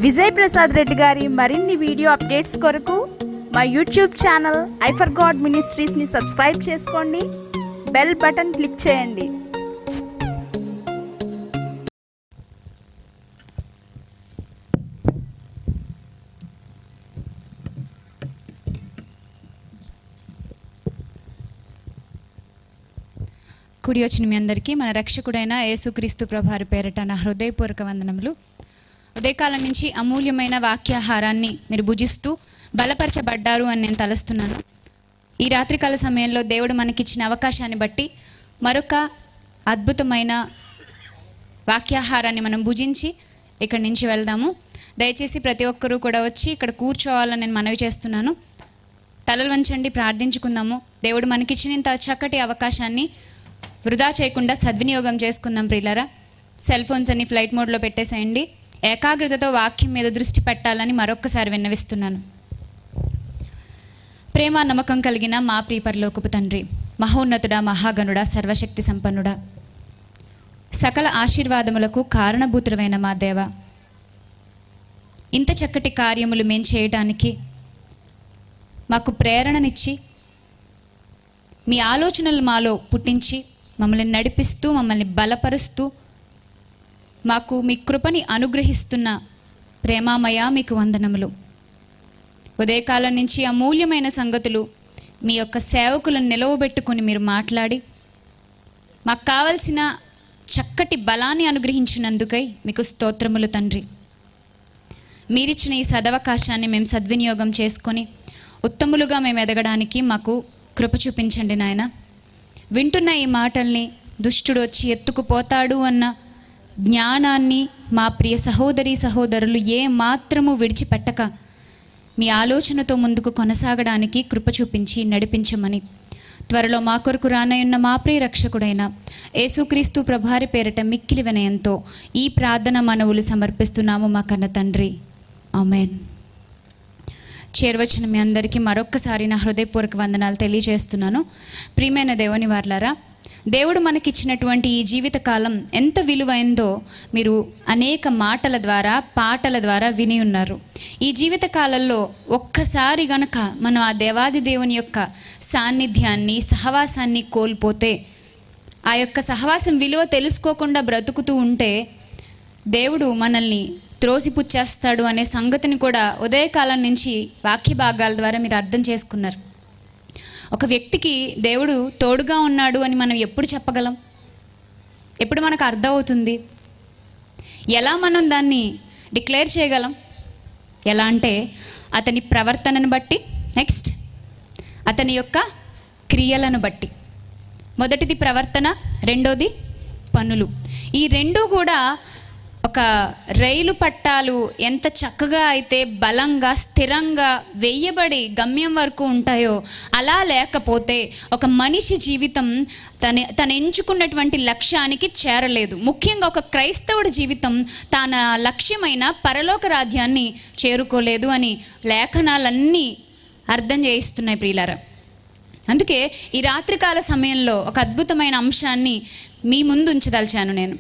విజయ్ ప్రసాద్ రెడ్డి గారి మరిన్ని video updates కొరకు మా యూట్యూబ్ ఛానల్ ఐఫర్ గాడ్ మినిస్ట్రీస్ని సబ్స్క్రైబ్ చేసుకోండి బెల్ బటన్ క్లిక్ చేయండి కుడి వచ్చిన మీ అందరికీ మన రక్షకుడైన యేసుక్రీస్తు ప్రభారి పేరిట నా హృదయపూర్వక వందనములు ఉదయకాలం నుంచి అమూల్యమైన వాక్యాహారాన్ని మీరు భుజిస్తూ బలపరచబడ్డారు అని నేను తలుస్తున్నాను ఈ రాత్రికాల సమయంలో దేవుడు మనకిచ్చిన అవకాశాన్ని బట్టి మరొక అద్భుతమైన వాక్యాహారాన్ని మనం భుజించి ఇక్కడి నుంచి వెళ్దాము దయచేసి ప్రతి ఒక్కరూ కూడా వచ్చి ఇక్కడ కూర్చోవాలని నేను మనవి చేస్తున్నాను తలలు వంచండి ప్రార్థించుకుందాము దేవుడు మనకిచ్చిన ఇంత చక్కటి అవకాశాన్ని వృధా చేయకుండా సద్వినియోగం చేసుకుందాం ప్రియులరా సెల్ ఫోన్స్ అన్ని ఫ్లైట్ మోడ్లో పెట్టేసేయండి ఏకాగ్రతతో వాక్యం మీద దృష్టి పెట్టాలని మరొక్కసారి విన్నవిస్తున్నాను ప్రేమ నమ్మకం కలిగిన మా ప్రియపరలోకపు తండ్రి మహోన్నతుడా మహాగణుడా సర్వశక్తి సంపన్నుడా సకల ఆశీర్వాదములకు కారణభూతుడమైన మా దేవ ఇంత చక్కటి కార్యములు మేం చేయడానికి మాకు ప్రేరణనిచ్చి మీ ఆలోచనలు మాలో పుట్టించి మమ్మల్ని నడిపిస్తూ మమ్మల్ని బలపరుస్తూ మాకు మీ కృపని అనుగ్రహిస్తున్న ప్రేమామయ మీకు వందనములు ఉదయకాలం నుంచి అమూల్యమైన సంగతులు మీ యొక్క సేవకులను నిలవబెట్టుకొని మీరు మాట్లాడి మాకు కావలసిన చక్కటి బలాన్ని అనుగ్రహించినందుకై మీకు స్తోత్రములు తండ్రి మీరిచ్చిన ఈ సదవకాశాన్ని మేము సద్వినియోగం చేసుకొని ఉత్తములుగా మేము ఎదగడానికి మాకు కృప చూపించండి నాయన వింటున్న ఈ మాటల్ని దుష్టుడు వచ్చి ఎత్తుకుపోతాడు అన్న జ్ఞానాన్ని మా ప్రియ సహోదరి సహోదరులు ఏ మాత్రము విడిచిపెట్టక మీ ఆలోచనతో ముందుకు కొనసాగడానికి కృప చూపించి నడిపించమని త్వరలో మా కొరకు రానయున్న మా ప్రియ రక్షకుడైన యేసుక్రీస్తు ప్రభారి పేరిట మిక్కిలి వినయంతో ఈ ప్రార్థన మనవులు సమర్పిస్తున్నాము మా కన్న తండ్రి ఆమెన్ చేరవచ్చిన మీ అందరికీ మరొక్కసారి నా హృదయపూర్వక వందనాలు తెలియజేస్తున్నాను ప్రియమైన దేవుని వార్లారా దేవుడు మనకిచ్చినటువంటి ఈ జీవిత కాలం ఎంత విలువైందో మీరు అనేక మాటల ద్వారా పాటల ద్వారా విని ఉన్నారు ఈ జీవిత కాలంలో ఒక్కసారి గనక మనం ఆ దేవాది దేవుని యొక్క సాన్నిధ్యాన్ని సహవాసాన్ని కోల్పోతే ఆ యొక్క సహవాసం విలువ తెలుసుకోకుండా బ్రతుకుతూ ఉంటే దేవుడు మనల్ని త్రోసిపుచ్చేస్తాడు అనే సంగతిని కూడా ఉదయకాలం నుంచి వాక్య భాగాల ద్వారా మీరు అర్థం చేసుకున్నారు ఒక వ్యక్తికి దేవుడు తోడుగా ఉన్నాడు అని మనం ఎప్పుడు చెప్పగలం ఎప్పుడు మనకు అర్థమవుతుంది ఎలా మనం దాన్ని డిక్లేర్ చేయగలం ఎలా అంటే అతని ప్రవర్తనను బట్టి నెక్స్ట్ అతని యొక్క క్రియలను బట్టి మొదటిది ప్రవర్తన రెండోది పనులు ఈ రెండు కూడా ఒక రైలు పట్టాలు ఎంత చక్కగా అయితే బలంగా స్థిరంగా వేయబడి గమ్యం వరకు ఉంటాయో అలా లేకపోతే ఒక మనిషి జీవితం తన తను ఎంచుకున్నటువంటి లక్ష్యానికి చేరలేదు ముఖ్యంగా ఒక క్రైస్తవుడి జీవితం తన లక్ష్యమైన పరలోక రాజ్యాన్ని చేరుకోలేదు అని లేఖనాలన్నీ అర్థం చేయిస్తున్నాయి ప్రియులారా అందుకే ఈ రాత్రికాల సమయంలో ఒక అద్భుతమైన అంశాన్ని మీ ముందు ఉంచదలిచాను నేను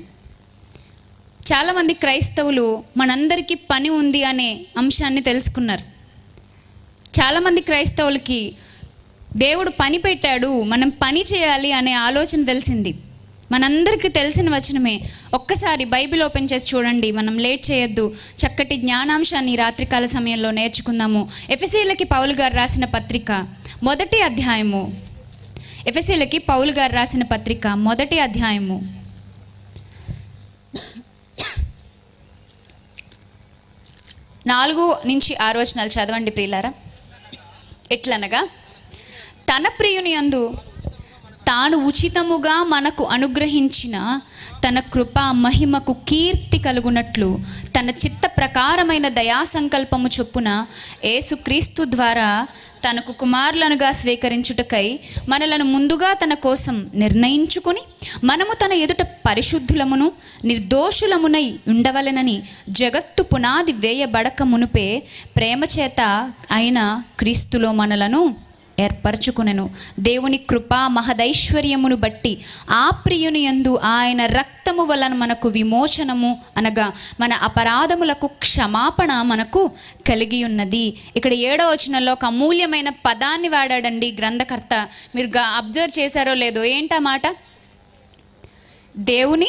చాలామంది క్రైస్తవులు మనందరికీ పని ఉంది అనే అంశాన్ని తెలుసుకున్నారు చాలామంది క్రైస్తవులకి దేవుడు పని పెట్టాడు మనం పని చేయాలి అనే ఆలోచన తెలిసింది మనందరికీ తెలిసిన వచనమే ఒక్కసారి బైబిల్ ఓపెన్ చేసి చూడండి మనం లేట్ చేయొద్దు చక్కటి జ్ఞానాంశాన్ని ఈ రాత్రికాల సమయంలో నేర్చుకుందాము ఎఫ్ఎసీలకి పౌలు గారు రాసిన పత్రిక మొదటి అధ్యాయము ఎఫ్ఎసీలకి పౌలు గారు రాసిన పత్రిక మొదటి అధ్యాయము నాలుగు నుంచి ఆరు వచనాలు చదవండి ప్రియులారా ఎట్లనగా తన ప్రియుని అందు తాను ఉచితముగా మనకు అనుగ్రహించిన తన కృప మహిమకు కీర్తి కలుగునట్లు తన చిత్త ప్రకారమైన దయా సంకల్పము చొప్పున యేసుక్రీస్తు ద్వారా తనకు కుమారులనుగా స్వీకరించుటకై మనలను ముందుగా తన కోసం నిర్ణయించుకుని మనము తన ఎదుట పరిశుద్ధులమును నిర్దోషులమునై ఉండవలెనని జగత్తు పునాది వేయబడక మునుపే ప్రేమ చేత అయిన క్రీస్తులో మనలను ఏర్పరచుకునెను దేవుని కృపా మహదైశ్వర్యమును బట్టి ఆ ప్రియుని యందు ఆయన రక్తము వలన మనకు విమోచనము అనగా మన అపరాధములకు క్షమాపణ మనకు కలిగి ఉన్నది ఇక్కడ ఏడో వచనంలో ఒక అమూల్యమైన పదాన్ని వాడాడండి గ్రంథకర్త మీరు గా అబ్జర్వ్ చేశారో లేదో ఏంటా మాట దేవుని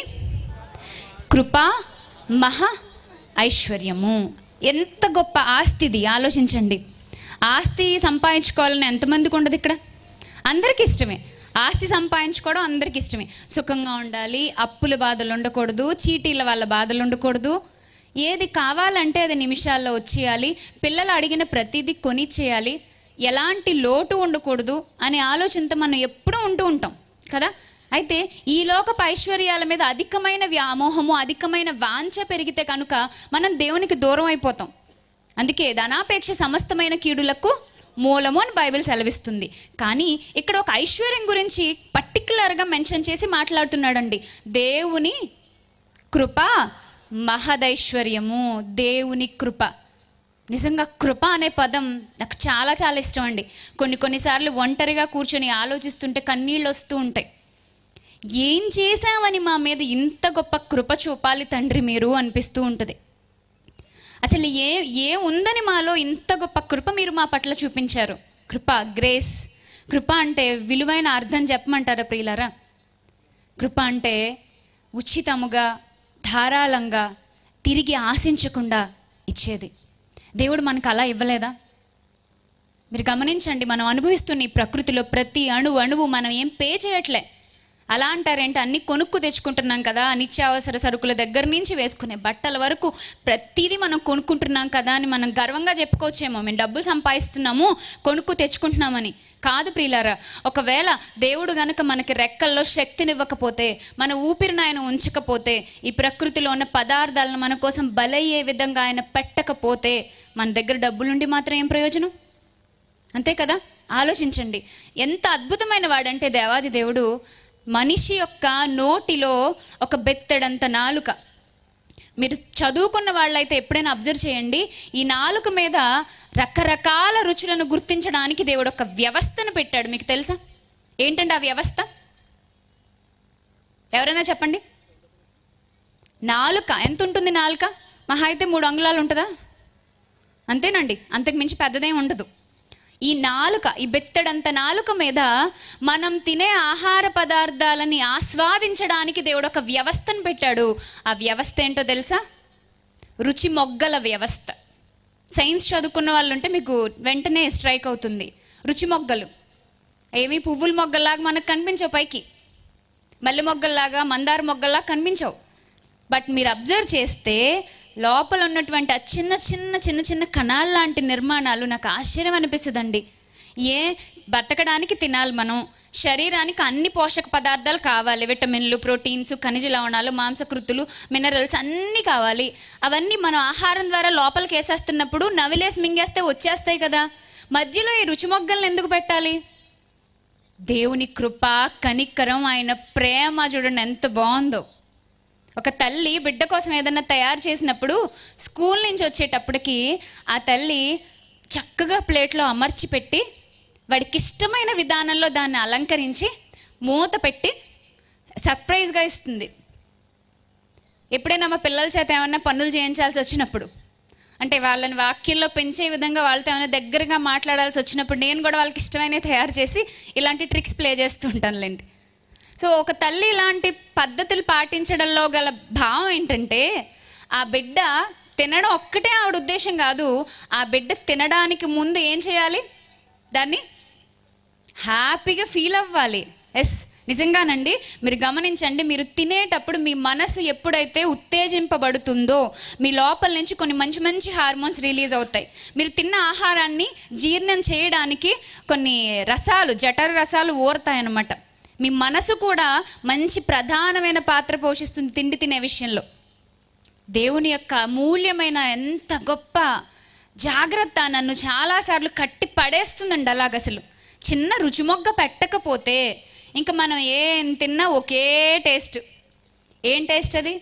కృపా మహా ఐశ్వర్యము ఎంత గొప్ప ఆస్తిది ఆలోచించండి ఆస్తి సంపాదించుకోవాలని ఎంతమందికి ఉండదు ఇక్కడ అందరికీ ఇష్టమే ఆస్తి సంపాదించుకోవడం అందరికీ ఇష్టమే సుఖంగా ఉండాలి అప్పుల బాధలు ఉండకూడదు చీటీల వాళ్ళ బాధలు ఉండకూడదు ఏది కావాలంటే అది నిమిషాల్లో వచ్చేయాలి పిల్లలు అడిగిన ప్రతిదీ కొనిచ్చేయాలి ఎలాంటి లోటు ఉండకూడదు అనే ఆలోచనతో మనం ఎప్పుడూ ఉంటూ ఉంటాం కదా అయితే ఈ లోకపు ఐశ్వర్యాల మీద అధికమైన వ్యామోహము అధికమైన వాంఛ పెరిగితే కనుక మనం దేవునికి దూరం అయిపోతాం అందుకే ధనాపేక్ష సమస్తమైన కీడులకు మూలము అని బైబిల్ సెలవిస్తుంది కానీ ఇక్కడ ఒక ఐశ్వర్యం గురించి పర్టికులర్గా మెన్షన్ చేసి మాట్లాడుతున్నాడండి దేవుని కృప మహదైశ్వర్యము దేవుని కృప నిజంగా కృప అనే పదం నాకు చాలా చాలా ఇష్టం అండి కొన్ని కొన్నిసార్లు ఒంటరిగా కూర్చొని ఆలోచిస్తుంటే కన్నీళ్ళు వస్తూ ఉంటాయి ఏం చేశామని మా మీద ఇంత గొప్ప కృప చూపాలి తండ్రి మీరు అనిపిస్తూ ఉంటుంది అసలు ఏ ఏ ఉందని మాలో ఇంత గొప్ప కృప మీరు మా పట్ల చూపించారు కృప గ్రేస్ కృప అంటే విలువైన అర్థం చెప్పమంటారా ప్రియులారా కృప అంటే ఉచితముగా ధారాళంగా తిరిగి ఆశించకుండా ఇచ్చేది దేవుడు మనకు అలా ఇవ్వలేదా మీరు గమనించండి మనం అనుభవిస్తున్న ఈ ప్రకృతిలో ప్రతి అణువు అణువు మనం ఏం పే చేయట్లే అలా అంటారేంటి అన్ని కొనుక్కు తెచ్చుకుంటున్నాం కదా నిత్యావసర సరుకుల దగ్గర నుంచి వేసుకునే బట్టల వరకు ప్రతిదీ మనం కొనుక్కుంటున్నాం కదా అని మనం గర్వంగా చెప్పుకోవచ్చేమో మేము డబ్బులు సంపాదిస్తున్నాము కొనుక్కు తెచ్చుకుంటున్నామని కాదు ప్రియులారా ఒకవేళ దేవుడు గనుక మనకి రెక్కల్లో శక్తినివ్వకపోతే మన ఊపిరిని ఆయన ఉంచకపోతే ఈ ప్రకృతిలో ఉన్న పదార్థాలను మన కోసం బలయ్యే విధంగా ఆయన పెట్టకపోతే మన దగ్గర డబ్బులుండి మాత్రం ఏం ప్రయోజనం అంతే కదా ఆలోచించండి ఎంత అద్భుతమైన వాడంటే దేవాది దేవుడు మనిషి యొక్క నోటిలో ఒక బెత్తడంత నాలుక మీరు చదువుకున్న వాళ్ళైతే ఎప్పుడైనా అబ్జర్వ్ చేయండి ఈ నాలుక మీద రకరకాల రుచులను గుర్తించడానికి దేవుడు ఒక వ్యవస్థను పెట్టాడు మీకు తెలుసా ఏంటంటే ఆ వ్యవస్థ ఎవరైనా చెప్పండి నాలుక ఎంత ఉంటుంది నాలుక మహా అయితే మూడు అంగుళాలు ఉంటుందా అంతేనండి అంతకు మించి పెద్దదేం ఉండదు ఈ నాలుక ఈ బెత్తడంత నాలుక మీద మనం తినే ఆహార పదార్థాలని ఆస్వాదించడానికి దేవుడు ఒక వ్యవస్థను పెట్టాడు ఆ వ్యవస్థ ఏంటో తెలుసా రుచి మొగ్గల వ్యవస్థ సైన్స్ చదువుకున్న వాళ్ళు ఉంటే మీకు వెంటనే స్ట్రైక్ అవుతుంది రుచి మొగ్గలు ఏవి పువ్వుల మొగ్గల్లాగా మనకు కనిపించవు పైకి మల్లె మొగ్గల్లాగా మందార మొగ్గల్లాగా కనిపించవు బట్ మీరు అబ్జర్వ్ చేస్తే లోపల ఉన్నటువంటి ఆ చిన్న చిన్న చిన్న చిన్న కణాల లాంటి నిర్మాణాలు నాకు ఆశ్చర్యం అనిపిస్తుందండి ఏ బతకడానికి తినాలి మనం శరీరానికి అన్ని పోషక పదార్థాలు కావాలి విటమిన్లు ప్రోటీన్స్ ఖనిజ లవణాలు మాంసకృతులు మినరల్స్ అన్నీ కావాలి అవన్నీ మనం ఆహారం ద్వారా లోపలికి వేసేస్తున్నప్పుడు నవిలేసి మింగేస్తే వచ్చేస్తాయి కదా మధ్యలో ఈ రుచి మొగ్గల్ని ఎందుకు పెట్టాలి దేవుని కృప కనిక్కరం ఆయన ప్రేమ చూడండి ఎంత బాగుందో ఒక తల్లి బిడ్డ కోసం ఏదన్నా తయారు చేసినప్పుడు స్కూల్ నుంచి వచ్చేటప్పటికి ఆ తల్లి చక్కగా ప్లేట్లో అమర్చి పెట్టి వాడికి ఇష్టమైన విధానంలో దాన్ని అలంకరించి మూత పెట్టి సర్ప్రైజ్గా ఇస్తుంది ఎప్పుడైనా మా పిల్లల చేత ఏమన్నా పనులు చేయించాల్సి వచ్చినప్పుడు అంటే వాళ్ళని వాక్యంలో పెంచే విధంగా వాళ్ళతో ఏమైనా దగ్గరగా మాట్లాడాల్సి వచ్చినప్పుడు నేను కూడా వాళ్ళకి ఇష్టమైనవి తయారు చేసి ఇలాంటి ట్రిక్స్ ప్లే చేస్తూ ఉంటానులేండి సో ఒక తల్లి ఇలాంటి పద్ధతులు పాటించడంలో గల భావం ఏంటంటే ఆ బిడ్డ తినడం ఒక్కటే ఆవిడ ఉద్దేశం కాదు ఆ బిడ్డ తినడానికి ముందు ఏం చేయాలి దాన్ని హ్యాపీగా ఫీల్ అవ్వాలి ఎస్ నిజంగానండి మీరు గమనించండి మీరు తినేటప్పుడు మీ మనసు ఎప్పుడైతే ఉత్తేజింపబడుతుందో మీ లోపల నుంచి కొన్ని మంచి మంచి హార్మోన్స్ రిలీజ్ అవుతాయి మీరు తిన్న ఆహారాన్ని జీర్ణం చేయడానికి కొన్ని రసాలు జఠర రసాలు ఊరతాయన్నమాట మీ మనసు కూడా మంచి ప్రధానమైన పాత్ర పోషిస్తుంది తిండి తినే విషయంలో దేవుని యొక్క అమూల్యమైన ఎంత గొప్ప జాగ్రత్త నన్ను చాలాసార్లు కట్టి పడేస్తుందండి అలాగ అసలు చిన్న రుచిమొగ్గ పెట్టకపోతే ఇంకా మనం ఏం తిన్నా ఒకే టేస్ట్ ఏం టేస్ట్ అది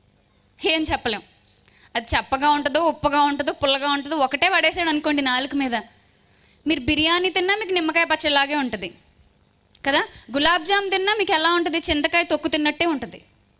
ఏం చెప్పలేం అది చప్పగా ఉంటుందో ఉప్పగా ఉంటుందో పుల్లగా ఉంటుందో ఒకటే పడేసాడు అనుకోండి నాలుక మీద మీరు బిర్యానీ తిన్నా మీకు నిమ్మకాయ పచ్చడిలాగే ఉంటుంది కదా గులాబ్ జామ్ తిన్నా మీకు ఎలా ఉంటుంది చింతకాయ తొక్కు తిన్నట్టే ఉంటుంది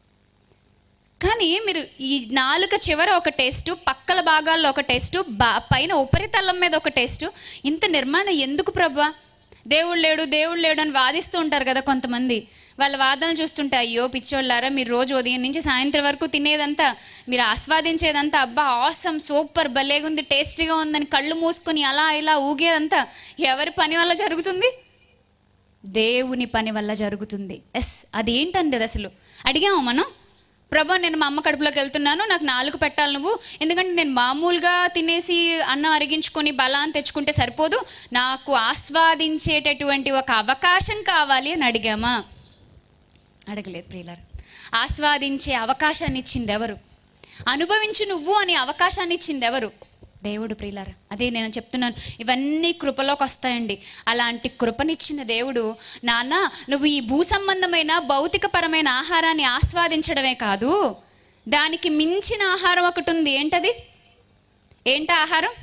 కానీ మీరు ఈ నాలుక చివర ఒక టేస్ట్ పక్కల భాగాల్లో ఒక టేస్ట్ బా పైన ఉపరితలం మీద ఒక టేస్ట్ ఇంత నిర్మాణం ఎందుకు ప్రభా దేవుడు లేడు దేవుడు లేడు అని వాదిస్తూ ఉంటారు కదా కొంతమంది వాళ్ళ వాదనలు చూస్తుంటే అయ్యో పిచ్చోళ్ళారా మీరు రోజు ఉదయం నుంచి సాయంత్రం వరకు తినేదంతా మీరు ఆస్వాదించేదంతా అబ్బా ఆసమ్ సూపర్ భలేగుంది టేస్టీగా ఉందని కళ్ళు మూసుకొని అలా ఇలా ఊగేదంతా ఎవరి పని వల్ల జరుగుతుంది దేవుని పని వల్ల జరుగుతుంది ఎస్ అదేంటండి అది అసలు అడిగాము మనం ప్రభా నేను మా అమ్మ కడుపులోకి వెళ్తున్నాను నాకు నాలుగు పెట్టాలి నువ్వు ఎందుకంటే నేను మామూలుగా తినేసి అన్నం అరిగించుకొని బలాన్ని తెచ్చుకుంటే సరిపోదు నాకు ఆస్వాదించేటటువంటి ఒక అవకాశం కావాలి అని అడిగామా అడగలేదు ప్రియులారు ఆస్వాదించే అవకాశాన్ని ఇచ్చింది ఎవరు అనుభవించు నువ్వు అనే అవకాశాన్ని ఇచ్చింది ఎవరు దేవుడు ప్రియులారా అదే నేను చెప్తున్నాను ఇవన్నీ కృపలోకి వస్తాయండి అలాంటి కృపనిచ్చిన దేవుడు నాన్న నువ్వు ఈ భూ సంబంధమైన భౌతికపరమైన ఆహారాన్ని ఆస్వాదించడమే కాదు దానికి మించిన ఆహారం ఒకటి ఉంది ఏంటది ఏంట ఆహారం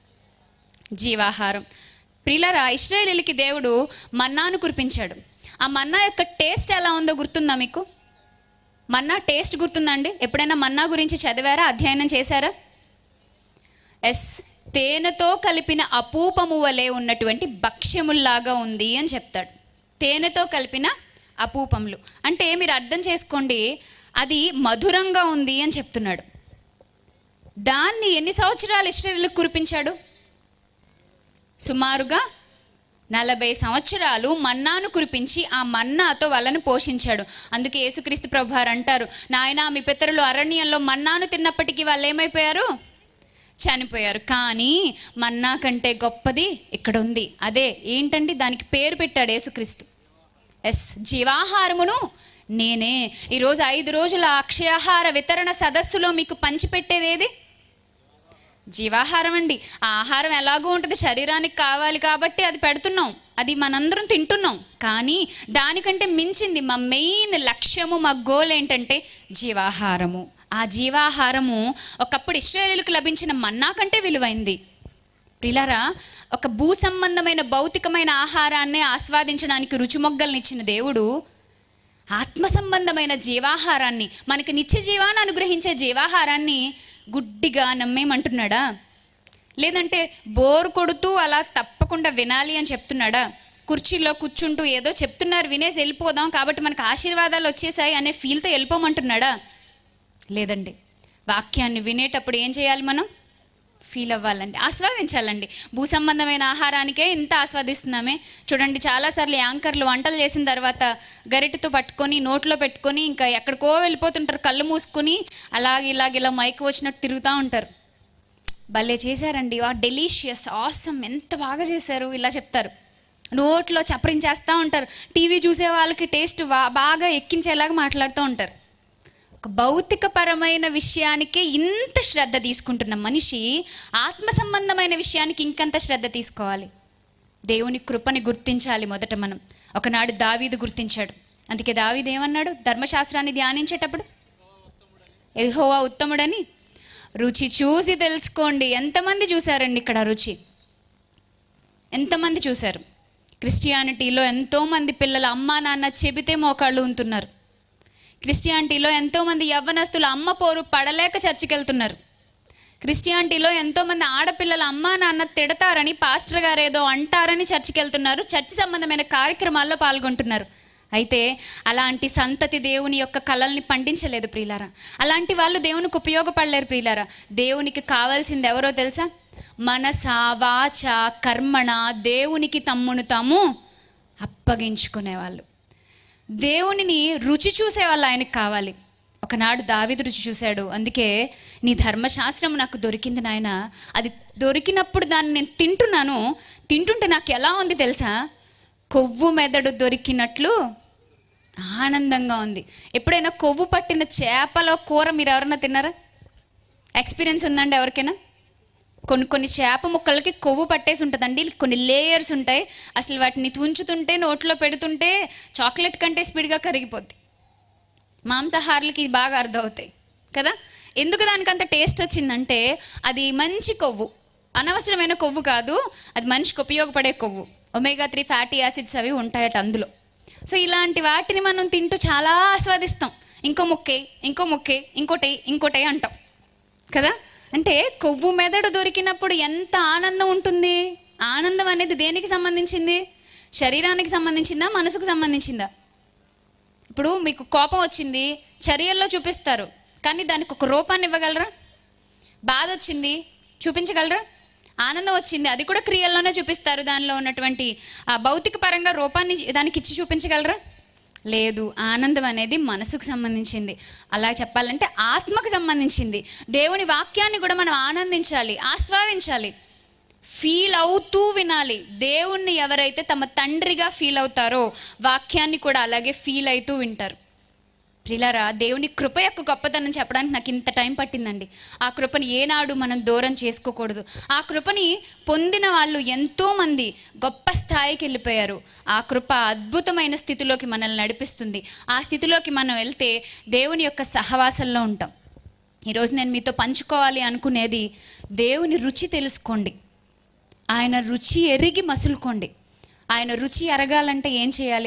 జీవాహారం ప్రిలరా ఇస్రాయేలీలకి దేవుడు మన్నాను కురిపించాడు ఆ మన్నా యొక్క టేస్ట్ ఎలా ఉందో గుర్తుందా మీకు మన్నా టేస్ట్ గుర్తుందండి ఎప్పుడైనా మన్నా గురించి చదివారా అధ్యయనం చేశారా ఎస్ తేనెతో కలిపిన అపూపము వలె ఉన్నటువంటి భక్ష్యముల్లాగా ఉంది అని చెప్తాడు తేనెతో కలిపిన అపూపములు అంటే మీరు అర్థం చేసుకోండి అది మధురంగా ఉంది అని చెప్తున్నాడు దాన్ని ఎన్ని సంవత్సరాలు ఇస్రాయేలీలకు కురిపించాడు సుమారుగా నలభై సంవత్సరాలు మన్నాను కురిపించి ఆ మన్నాతో వాళ్ళను పోషించాడు అందుకే యేసుక్రీస్తు ప్రభువారు అంటారు నాయన మీ పితరులు అరణ్యంలో మన్నాను తిన్నప్పటికీ వాళ్ళు ఏమైపోయారు చనిపోయారు కానీ మన్నా కంటే గొప్పది ఇక్కడ ఉంది అదే ఏంటండి దానికి పేరు పెట్టాడు యేసుక్రీస్తు ఎస్ జీవాహారమును నేనే ఈరోజు ఐదు రోజుల అక్షయాహార వితరణ సదస్సులో మీకు పంచిపెట్టేది ఏది జీవాహారం అండి ఆ ఆహారం ఎలాగో ఉంటుంది శరీరానికి కావాలి కాబట్టి అది పెడుతున్నాం అది మనందరం తింటున్నాం కానీ దానికంటే మించింది మా మెయిన్ లక్ష్యము మా గోల్ ఏంటంటే జీవాహారము ఆ జీవాహారము ఒకప్పుడు ఇస్రాయేలుకు లభించిన మన్నా కంటే విలువైంది ప్రిలారా ఒక భూ సంబంధమైన భౌతికమైన ఆహారాన్ని ఆస్వాదించడానికి రుచిమొగ్గల్నిచ్చిన దేవుడు ఆత్మ సంబంధమైన జీవాహారాన్ని మనకి నిత్య జీవాన్ని అనుగ్రహించే జీవాహారాన్ని గుడ్డిగా నమ్మేమంటున్నాడా లేదంటే బోర్ కొడుతూ అలా తప్పకుండా వినాలి అని చెప్తున్నాడా కుర్చీలో కూర్చుంటూ ఏదో చెప్తున్నారు వినేసి వెళ్ళిపోదాం కాబట్టి మనకు ఆశీర్వాదాలు వచ్చేసాయి అనే ఫీల్తో వెళ్ళిపోమంటున్నాడా లేదండి వాక్యాన్ని వినేటప్పుడు ఏం చేయాలి మనం ఫీల్ అవ్వాలండి ఆస్వాదించాలండి భూ సంబంధమైన ఆహారానికే ఇంత ఆస్వాదిస్తున్నామే చూడండి చాలాసార్లు యాంకర్లు వంటలు చేసిన తర్వాత గరిటెతో పట్టుకొని నోట్లో పెట్టుకొని ఇంకా ఎక్కడికో వెళ్ళిపోతుంటారు కళ్ళు మూసుకొని అలాగ ఇలాగ ఇలా మైక్ వచ్చినట్టు తిరుగుతూ ఉంటారు భలే చేశారండి ఆ డెలీషియస్ ఆసమ్ ఎంత బాగా చేశారు ఇలా చెప్తారు నోట్లో చప్పరించేస్తూ ఉంటారు టీవీ చూసే వాళ్ళకి టేస్ట్ బాగా ఎక్కించేలాగా మాట్లాడుతూ ఉంటారు ఒక భౌతికపరమైన విషయానికే ఇంత శ్రద్ధ తీసుకుంటున్న మనిషి ఆత్మ సంబంధమైన విషయానికి ఇంకంత శ్రద్ధ తీసుకోవాలి దేవుని కృపని గుర్తించాలి మొదట మనం ఒకనాడు దావీదు గుర్తించాడు అందుకే దావీదు ఏమన్నాడు ధర్మశాస్త్రాన్ని ధ్యానించేటప్పుడు ఎహోవా ఉత్తముడని రుచి చూసి తెలుసుకోండి ఎంతమంది చూశారండి ఇక్కడ రుచి ఎంతమంది చూశారు క్రిస్టియానిటీలో ఎంతోమంది పిల్లలు అమ్మా నాన్న చెబితే మోకాళ్ళు ఉంటున్నారు క్రిస్టియానిటీలో ఎంతోమంది యవ్వనస్తులు అమ్మ పోరు పడలేక చర్చికి వెళ్తున్నారు క్రిస్టియానిటీలో ఎంతోమంది ఆడపిల్లలు అమ్మా నాన్న తిడతారని పాస్టర్ గారు ఏదో అంటారని చర్చికి వెళ్తున్నారు చర్చి సంబంధమైన కార్యక్రమాల్లో పాల్గొంటున్నారు అయితే అలాంటి సంతతి దేవుని యొక్క కళల్ని పండించలేదు ప్రియులారా అలాంటి వాళ్ళు దేవునికి ఉపయోగపడలేరు ప్రియులారా దేవునికి కావాల్సింది ఎవరో తెలుసా మనస వాచ కర్మణ దేవునికి తమ్మును తాము అప్పగించుకునేవాళ్ళు దేవునిని రుచి చూసేవాళ్ళు ఆయనకు కావాలి ఒకనాడు దావిదు రుచి చూశాడు అందుకే నీ ధర్మశాస్త్రం నాకు దొరికింది నాయన అది దొరికినప్పుడు దాన్ని నేను తింటున్నాను తింటుంటే నాకు ఎలా ఉంది తెలుసా కొవ్వు మెదడు దొరికినట్లు ఆనందంగా ఉంది ఎప్పుడైనా కొవ్వు పట్టిన చేపలో కూర మీరు ఎవరైనా తిన్నారా ఎక్స్పీరియన్స్ ఉందండి ఎవరికైనా కొన్ని కొన్ని చేప ముక్కలకి కొవ్వు పట్టేసి ఉంటుందండి కొన్ని లేయర్స్ ఉంటాయి అసలు వాటిని తుంచుతుంటే నోట్లో పెడుతుంటే చాక్లెట్ కంటే స్పీడ్గా కరిగిపోద్ది మాంసాహారులకి ఇది బాగా అర్థమవుతాయి కదా ఎందుకు దానికి అంత టేస్ట్ వచ్చిందంటే అది మంచి కొవ్వు అనవసరమైన కొవ్వు కాదు అది మనిషికి ఉపయోగపడే కొవ్వు ఒమేగా త్రీ ఫ్యాటీ యాసిడ్స్ అవి ఉంటాయట అందులో సో ఇలాంటి వాటిని మనం తింటూ చాలా ఆస్వాదిస్తాం ఇంకో ముక్కే ఇంకో ముక్కే ఇంకోటి ఇంకోటి అంటాం కదా అంటే కొవ్వు మెదడు దొరికినప్పుడు ఎంత ఆనందం ఉంటుంది ఆనందం అనేది దేనికి సంబంధించింది శరీరానికి సంబంధించిందా మనసుకు సంబంధించిందా ఇప్పుడు మీకు కోపం వచ్చింది చర్యల్లో చూపిస్తారు కానీ దానికి ఒక రూపాన్ని ఇవ్వగలరా బాధ వచ్చింది చూపించగలరా ఆనందం వచ్చింది అది కూడా క్రియల్లోనే చూపిస్తారు దానిలో ఉన్నటువంటి ఆ భౌతిక పరంగా రూపాన్ని దానికి ఇచ్చి చూపించగలరా లేదు ఆనందం అనేది మనసుకు సంబంధించింది అలా చెప్పాలంటే ఆత్మకు సంబంధించింది దేవుని వాక్యాన్ని కూడా మనం ఆనందించాలి ఆస్వాదించాలి ఫీల్ అవుతూ వినాలి దేవుణ్ణి ఎవరైతే తమ తండ్రిగా ఫీల్ అవుతారో వాక్యాన్ని కూడా అలాగే ఫీల్ అవుతూ వింటారు ప్రిలారా దేవుని కృప యొక్క గొప్పతనం చెప్పడానికి నాకు ఇంత టైం పట్టిందండి ఆ కృపని ఏనాడు మనం దూరం చేసుకోకూడదు ఆ కృపని పొందిన వాళ్ళు ఎంతోమంది గొప్ప స్థాయికి వెళ్ళిపోయారు ఆ కృప అద్భుతమైన స్థితిలోకి మనల్ని నడిపిస్తుంది ఆ స్థితిలోకి మనం వెళ్తే దేవుని యొక్క సహవాసంలో ఉంటాం ఈరోజు నేను మీతో పంచుకోవాలి అనుకునేది దేవుని రుచి తెలుసుకోండి ఆయన రుచి ఎరిగి మసులుకోండి ఆయన రుచి ఎరగాలంటే ఏం చేయాలి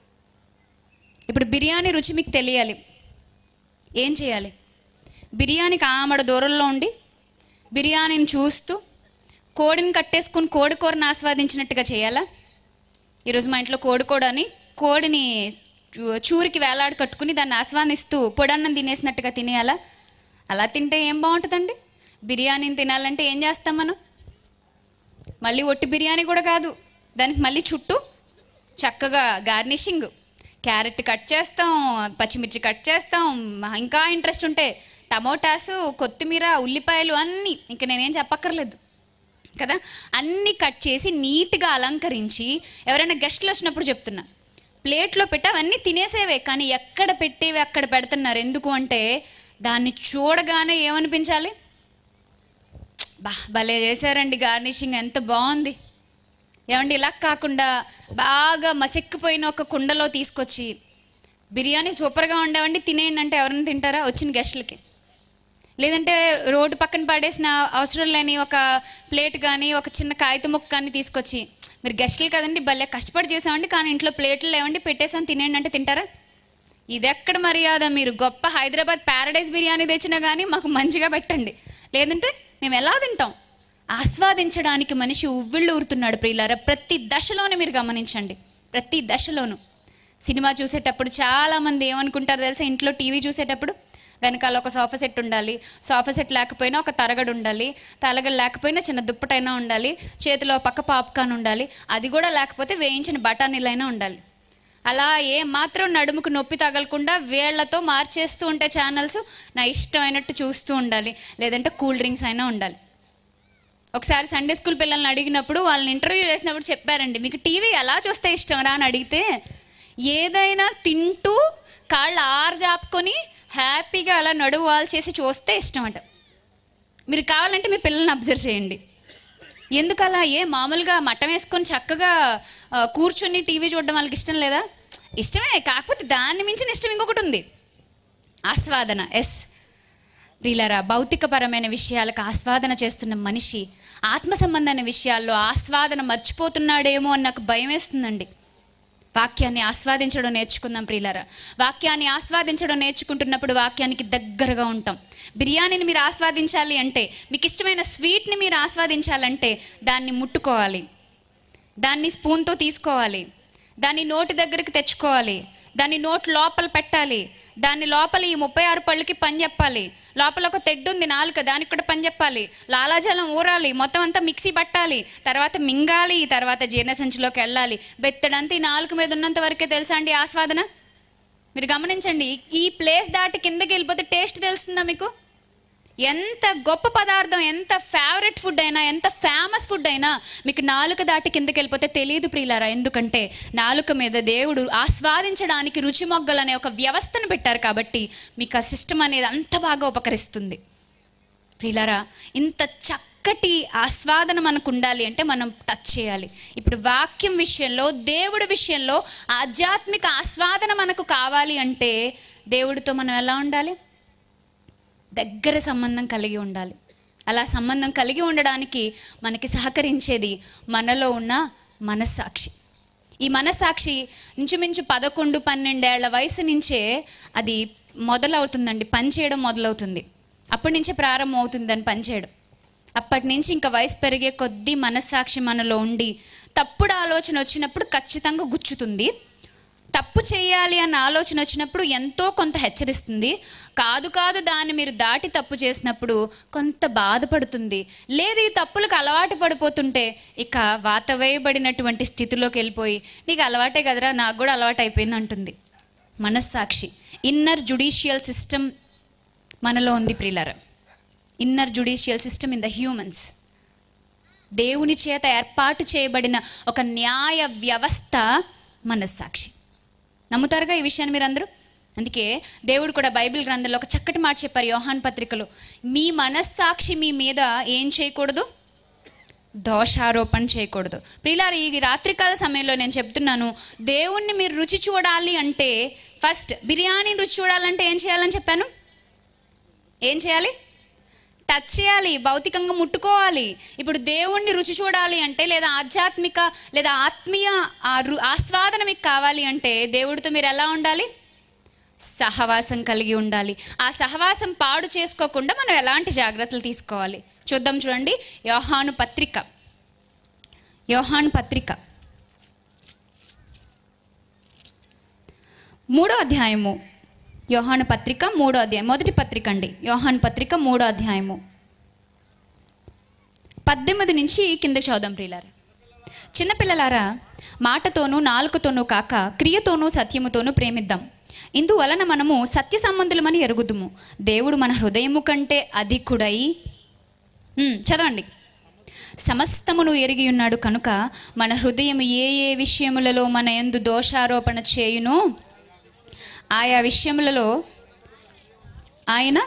ఇప్పుడు బిర్యానీ రుచి మీకు తెలియాలి ఏం చేయాలి బిర్యానీకి ఆమడ దూరంలో ఉండి బిర్యానీని చూస్తూ కోడిని కట్టేసుకుని కోడి కూరని ఆస్వాదించినట్టుగా చేయాలా ఈరోజు మా ఇంట్లో కోడి కూర అని కోడిని చూ- చూరికి వేలాడి కట్టుకుని దాన్ని ఆస్వాదిస్తూ పొడన్నం తినేసినట్టుగా తినేయాలా అలా తింటే ఏం బాగుంటుందండి బిర్యానీని తినాలంటే ఏం చేస్తాం మనం మళ్ళీ ఒట్టి బిర్యానీ కూడా కాదు దానికి మళ్ళీ చుట్టూ చక్కగా గార్నిషింగ్ క్యారెట్ కట్ చేస్తాం పచ్చిమిర్చి కట్ చేస్తాం మ- ఇంకా ఇంట్రెస్ట్ ఉంటే టమోటాసు కొత్తిమీర ఉల్లిపాయలు అన్నీ ఇంకా నేనేం చెప్పక్కర్లేదు కదా అన్నీ కట్ చేసి నీట్గా అలంకరించి ఎవరైనా గెస్ట్లు వచ్చినప్పుడు చెప్తున్నా ప్లేట్లో పెట్టి అవన్నీ తినేసేవే కానీ ఎక్కడ పెట్టేవి అక్కడ పెడుతున్నారు ఎందుకు అంటే దాన్ని చూడగానే ఏమనిపించాలి బా భలే చేశారండి గార్నిషింగ్ ఎంత బాగుంది ఏమండి ఇలా కాకుండా బాగా మసెక్కిపోయిన ఒక కుండలో తీసుకొచ్చి బిర్యానీ సూపర్గా ఉండేవండి తినేయండి అంటే ఎవరైనా తింటారా వచ్చిన గెస్ట్లకి లేదంటే రోడ్డు పక్కన పడేసిన అవసరం లేని ఒక ప్లేట్ కానీ ఒక చిన్న కాగితం ముక్క కానీ తీసుకొచ్చి మీరు గెస్ట్లు కదండి భలే కష్టపడి చేసామండి కానీ ఇంట్లో ప్లేట్లు లేవండి పెట్టేసాం తినేయండి అంటే తింటారా ఇది ఎక్కడ మర్యాద మీరు గొప్ప హైదరాబాద్ ప్యారడైజ్ బిర్యానీ తెచ్చినా కానీ మాకు మంచిగా పెట్టండి లేదంటే మేము ఎలా తింటాం ఆస్వాదించడానికి మనిషి ఉవ్విళ్ళు ఊరుతున్నాడు ప్రియులారా ప్రతి దశలోనూ మీరు గమనించండి ప్రతి దశలోనూ సినిమా చూసేటప్పుడు చాలామంది ఏమనుకుంటారు తెలుసా ఇంట్లో టీవీ చూసేటప్పుడు వెనకాల ఒక సోఫా సెట్ ఉండాలి సోఫా సెట్ లేకపోయినా ఒక తరగడు ఉండాలి తలగడు లేకపోయినా చిన్న దుప్పటైనా ఉండాలి చేతిలో ఒక పక్క పాప్కార్న్ ఉండాలి అది కూడా లేకపోతే వేయించిన బఠానీలైనా ఉండాలి అలా ఏ మాత్రం నడుముకు నొప్పి తగలకుండా వేళ్లతో మార్చేస్తూ ఉంటే ఛానల్స్ నా ఇష్టమైనట్టు చూస్తూ ఉండాలి లేదంటే కూల్ డ్రింక్స్ అయినా ఉండాలి ఒకసారి సండే స్కూల్ పిల్లల్ని అడిగినప్పుడు వాళ్ళని ఇంటర్వ్యూ చేసినప్పుడు చెప్పారండి మీకు టీవీ ఎలా చూస్తే ఇష్టం రా అని అడిగితే ఏదైనా తింటూ కాళ్ళు ఆరు జాపుకొని హ్యాపీగా అలా నడువు వాల్ చేసి చూస్తే ఇష్టం అంట మీరు కావాలంటే మీ పిల్లల్ని అబ్జర్వ్ చేయండి ఎందుకు అలా ఏ మామూలుగా మట్టం వేసుకొని చక్కగా ఆ, కూర్చొని టీవీ చూడడం వాళ్ళకి ఇష్టం లేదా ఇష్టమే కాకపోతే దాన్ని మించిన ఇష్టం ఇంకొకటి ఉంది ఆస్వాదన ఎస్ ప్రియులరా భౌతికపరమైన విషయాలకు ఆస్వాదన చేస్తున్న మనిషి ఆత్మ సంబంధమైన విషయాల్లో ఆస్వాదన మర్చిపోతున్నాడేమో అని నాకు భయం వేస్తుందండి వాక్యాన్ని ఆస్వాదించడం నేర్చుకుందాం ప్రియులరా వాక్యాన్ని ఆస్వాదించడం నేర్చుకుంటున్నప్పుడు వాక్యానికి దగ్గరగా ఉంటాం బిర్యానీని మీరు ఆస్వాదించాలి అంటే మీకు ఇష్టమైన స్వీట్ని మీరు ఆస్వాదించాలంటే దాన్ని ముట్టుకోవాలి దాన్ని స్పూన్తో తీసుకోవాలి దాన్ని నోటి దగ్గరికి తెచ్చుకోవాలి దాన్ని నోట్ లోపల పెట్టాలి దాన్ని లోపల ఈ ముప్పై ఆరు పళ్ళకి పని చెప్పాలి లోపల ఒక తెడ్డు ఉంది నాలుక దానికి కూడా పని చెప్పాలి లాలాజలం ఊరాలి మొత్తం అంతా మిక్సీ పట్టాలి తర్వాత మింగాలి తర్వాత జీర్ణసంచిలోకి వెళ్ళాలి బెత్తడంతా ఈ నాలుక మీద ఉన్నంత వరకే తెలుసా అండి ఆస్వాదన మీరు గమనించండి ఈ ప్లేస్ దాటి కిందకి వెళ్ళిపోతే టేస్ట్ తెలుస్తుందా మీకు ఎంత గొప్ప పదార్థం ఎంత ఫేవరెట్ ఫుడ్ అయినా ఎంత ఫేమస్ ఫుడ్ అయినా మీకు నాలుక దాటి కిందకి వెళ్ళిపోతే తెలియదు ప్రియులారా ఎందుకంటే నాలుక మీద దేవుడు ఆస్వాదించడానికి రుచి మొగ్గలు అనే ఒక వ్యవస్థను పెట్టారు కాబట్టి మీకు ఆ సిస్టమ్ అనేది అంత బాగా ఉపకరిస్తుంది ప్రియులారా ఇంత చక్కటి ఆస్వాదన మనకు ఉండాలి అంటే మనం టచ్ చేయాలి ఇప్పుడు వాక్యం విషయంలో దేవుడి విషయంలో ఆధ్యాత్మిక ఆస్వాదన మనకు కావాలి అంటే దేవుడితో మనం ఎలా ఉండాలి దగ్గర సంబంధం కలిగి ఉండాలి అలా సంబంధం కలిగి ఉండడానికి మనకి సహకరించేది మనలో ఉన్న మనస్సాక్షి ఈ మనస్సాక్షి ఇంచుమించు పదకొండు పన్నెండేళ్ల వయసు నుంచే అది మొదలవుతుందండి పనిచేయడం మొదలవుతుంది అప్పటి నుంచే ప్రారంభం అవుతుంది దాన్ని పనిచేయడం అప్పటి నుంచి ఇంకా వయసు పెరిగే కొద్దీ మనస్సాక్షి మనలో ఉండి తప్పుడు ఆలోచన వచ్చినప్పుడు ఖచ్చితంగా గుచ్చుతుంది తప్పు చేయాలి అన్న ఆలోచన వచ్చినప్పుడు ఎంతో కొంత హెచ్చరిస్తుంది కాదు కాదు దాన్ని మీరు దాటి తప్పు చేసినప్పుడు కొంత బాధపడుతుంది లేదు ఈ తప్పులకు అలవాటు పడిపోతుంటే ఇక వాత వేయబడినటువంటి స్థితిలోకి వెళ్ళిపోయి నీకు అలవాటే కదరా నాకు కూడా అలవాటు అయిపోయింది అంటుంది మనస్సాక్షి ఇన్నర్ జుడిషియల్ సిస్టమ్ మనలో ఉంది ప్రియులారా inner judicial system in the humans దేవుని చేత ఏర్పాటు చేయబడిన ఒక న్యాయ వ్యవస్థ మనస్సాక్షి నమ్ముతారుగా ఈ విషయాన్ని మీరందరూ అందుకే దేవుడు కూడా బైబిల్ గ్రంథంలో ఒక చక్కటి మాట చెప్పారు యోహాన్ పత్రికలో మీ మనస్సాక్షి మీ మీద ఏం చేయకూడదు దోషారోపణ చేయకూడదు ప్రియులారు ఈ రాత్రికాల సమయంలో నేను చెప్తున్నాను దేవుణ్ణి మీరు రుచి చూడాలి అంటే ఫస్ట్ బిర్యానీ రుచి చూడాలంటే ఏం చేయాలని చెప్పాను ఏం చేయాలి టచ్ చేయాలి భౌతికంగా ముట్టుకోవాలి ఇప్పుడు దేవుణ్ణి రుచి చూడాలి అంటే లేదా ఆధ్యాత్మిక లేదా ఆత్మీయ ఆ రు- ఆస్వాదన మీకు కావాలి అంటే దేవుడితో మీరు ఎలా ఉండాలి సహవాసం కలిగి ఉండాలి ఆ సహవాసం పాడు చేసుకోకుండా మనం ఎలాంటి జాగ్రత్తలు తీసుకోవాలి చూద్దాం చూడండి యోహాను పత్రిక యోహాను పత్రిక మూడో అధ్యాయము యోహాను పత్రిక మూడో అధ్యాయం మొదటి పత్రిక అండి యోహాను పత్రిక మూడో అధ్యాయము పద్దెనిమిది నుంచి కిందకి చదుదాం ప్రియులారా చిన్నపిల్లలారా మాటతోనూ నాలుకతోనూ కాక క్రియతోనూ సత్యముతోనూ ప్రేమిద్దాం ఇందువలన మనము సత్య సంబంధులమని ఎరుగుదుము దేవుడు మన హృదయము కంటే అధికుడై ఉమ్, చదవండి సమస్తమును ఎరిగి ఉన్నాడు కనుక మన హృదయం ఏ ఏ విషయములలో మన ఎందు దోషారోపణ చేయునో ఆయా విషయములలో ఆయన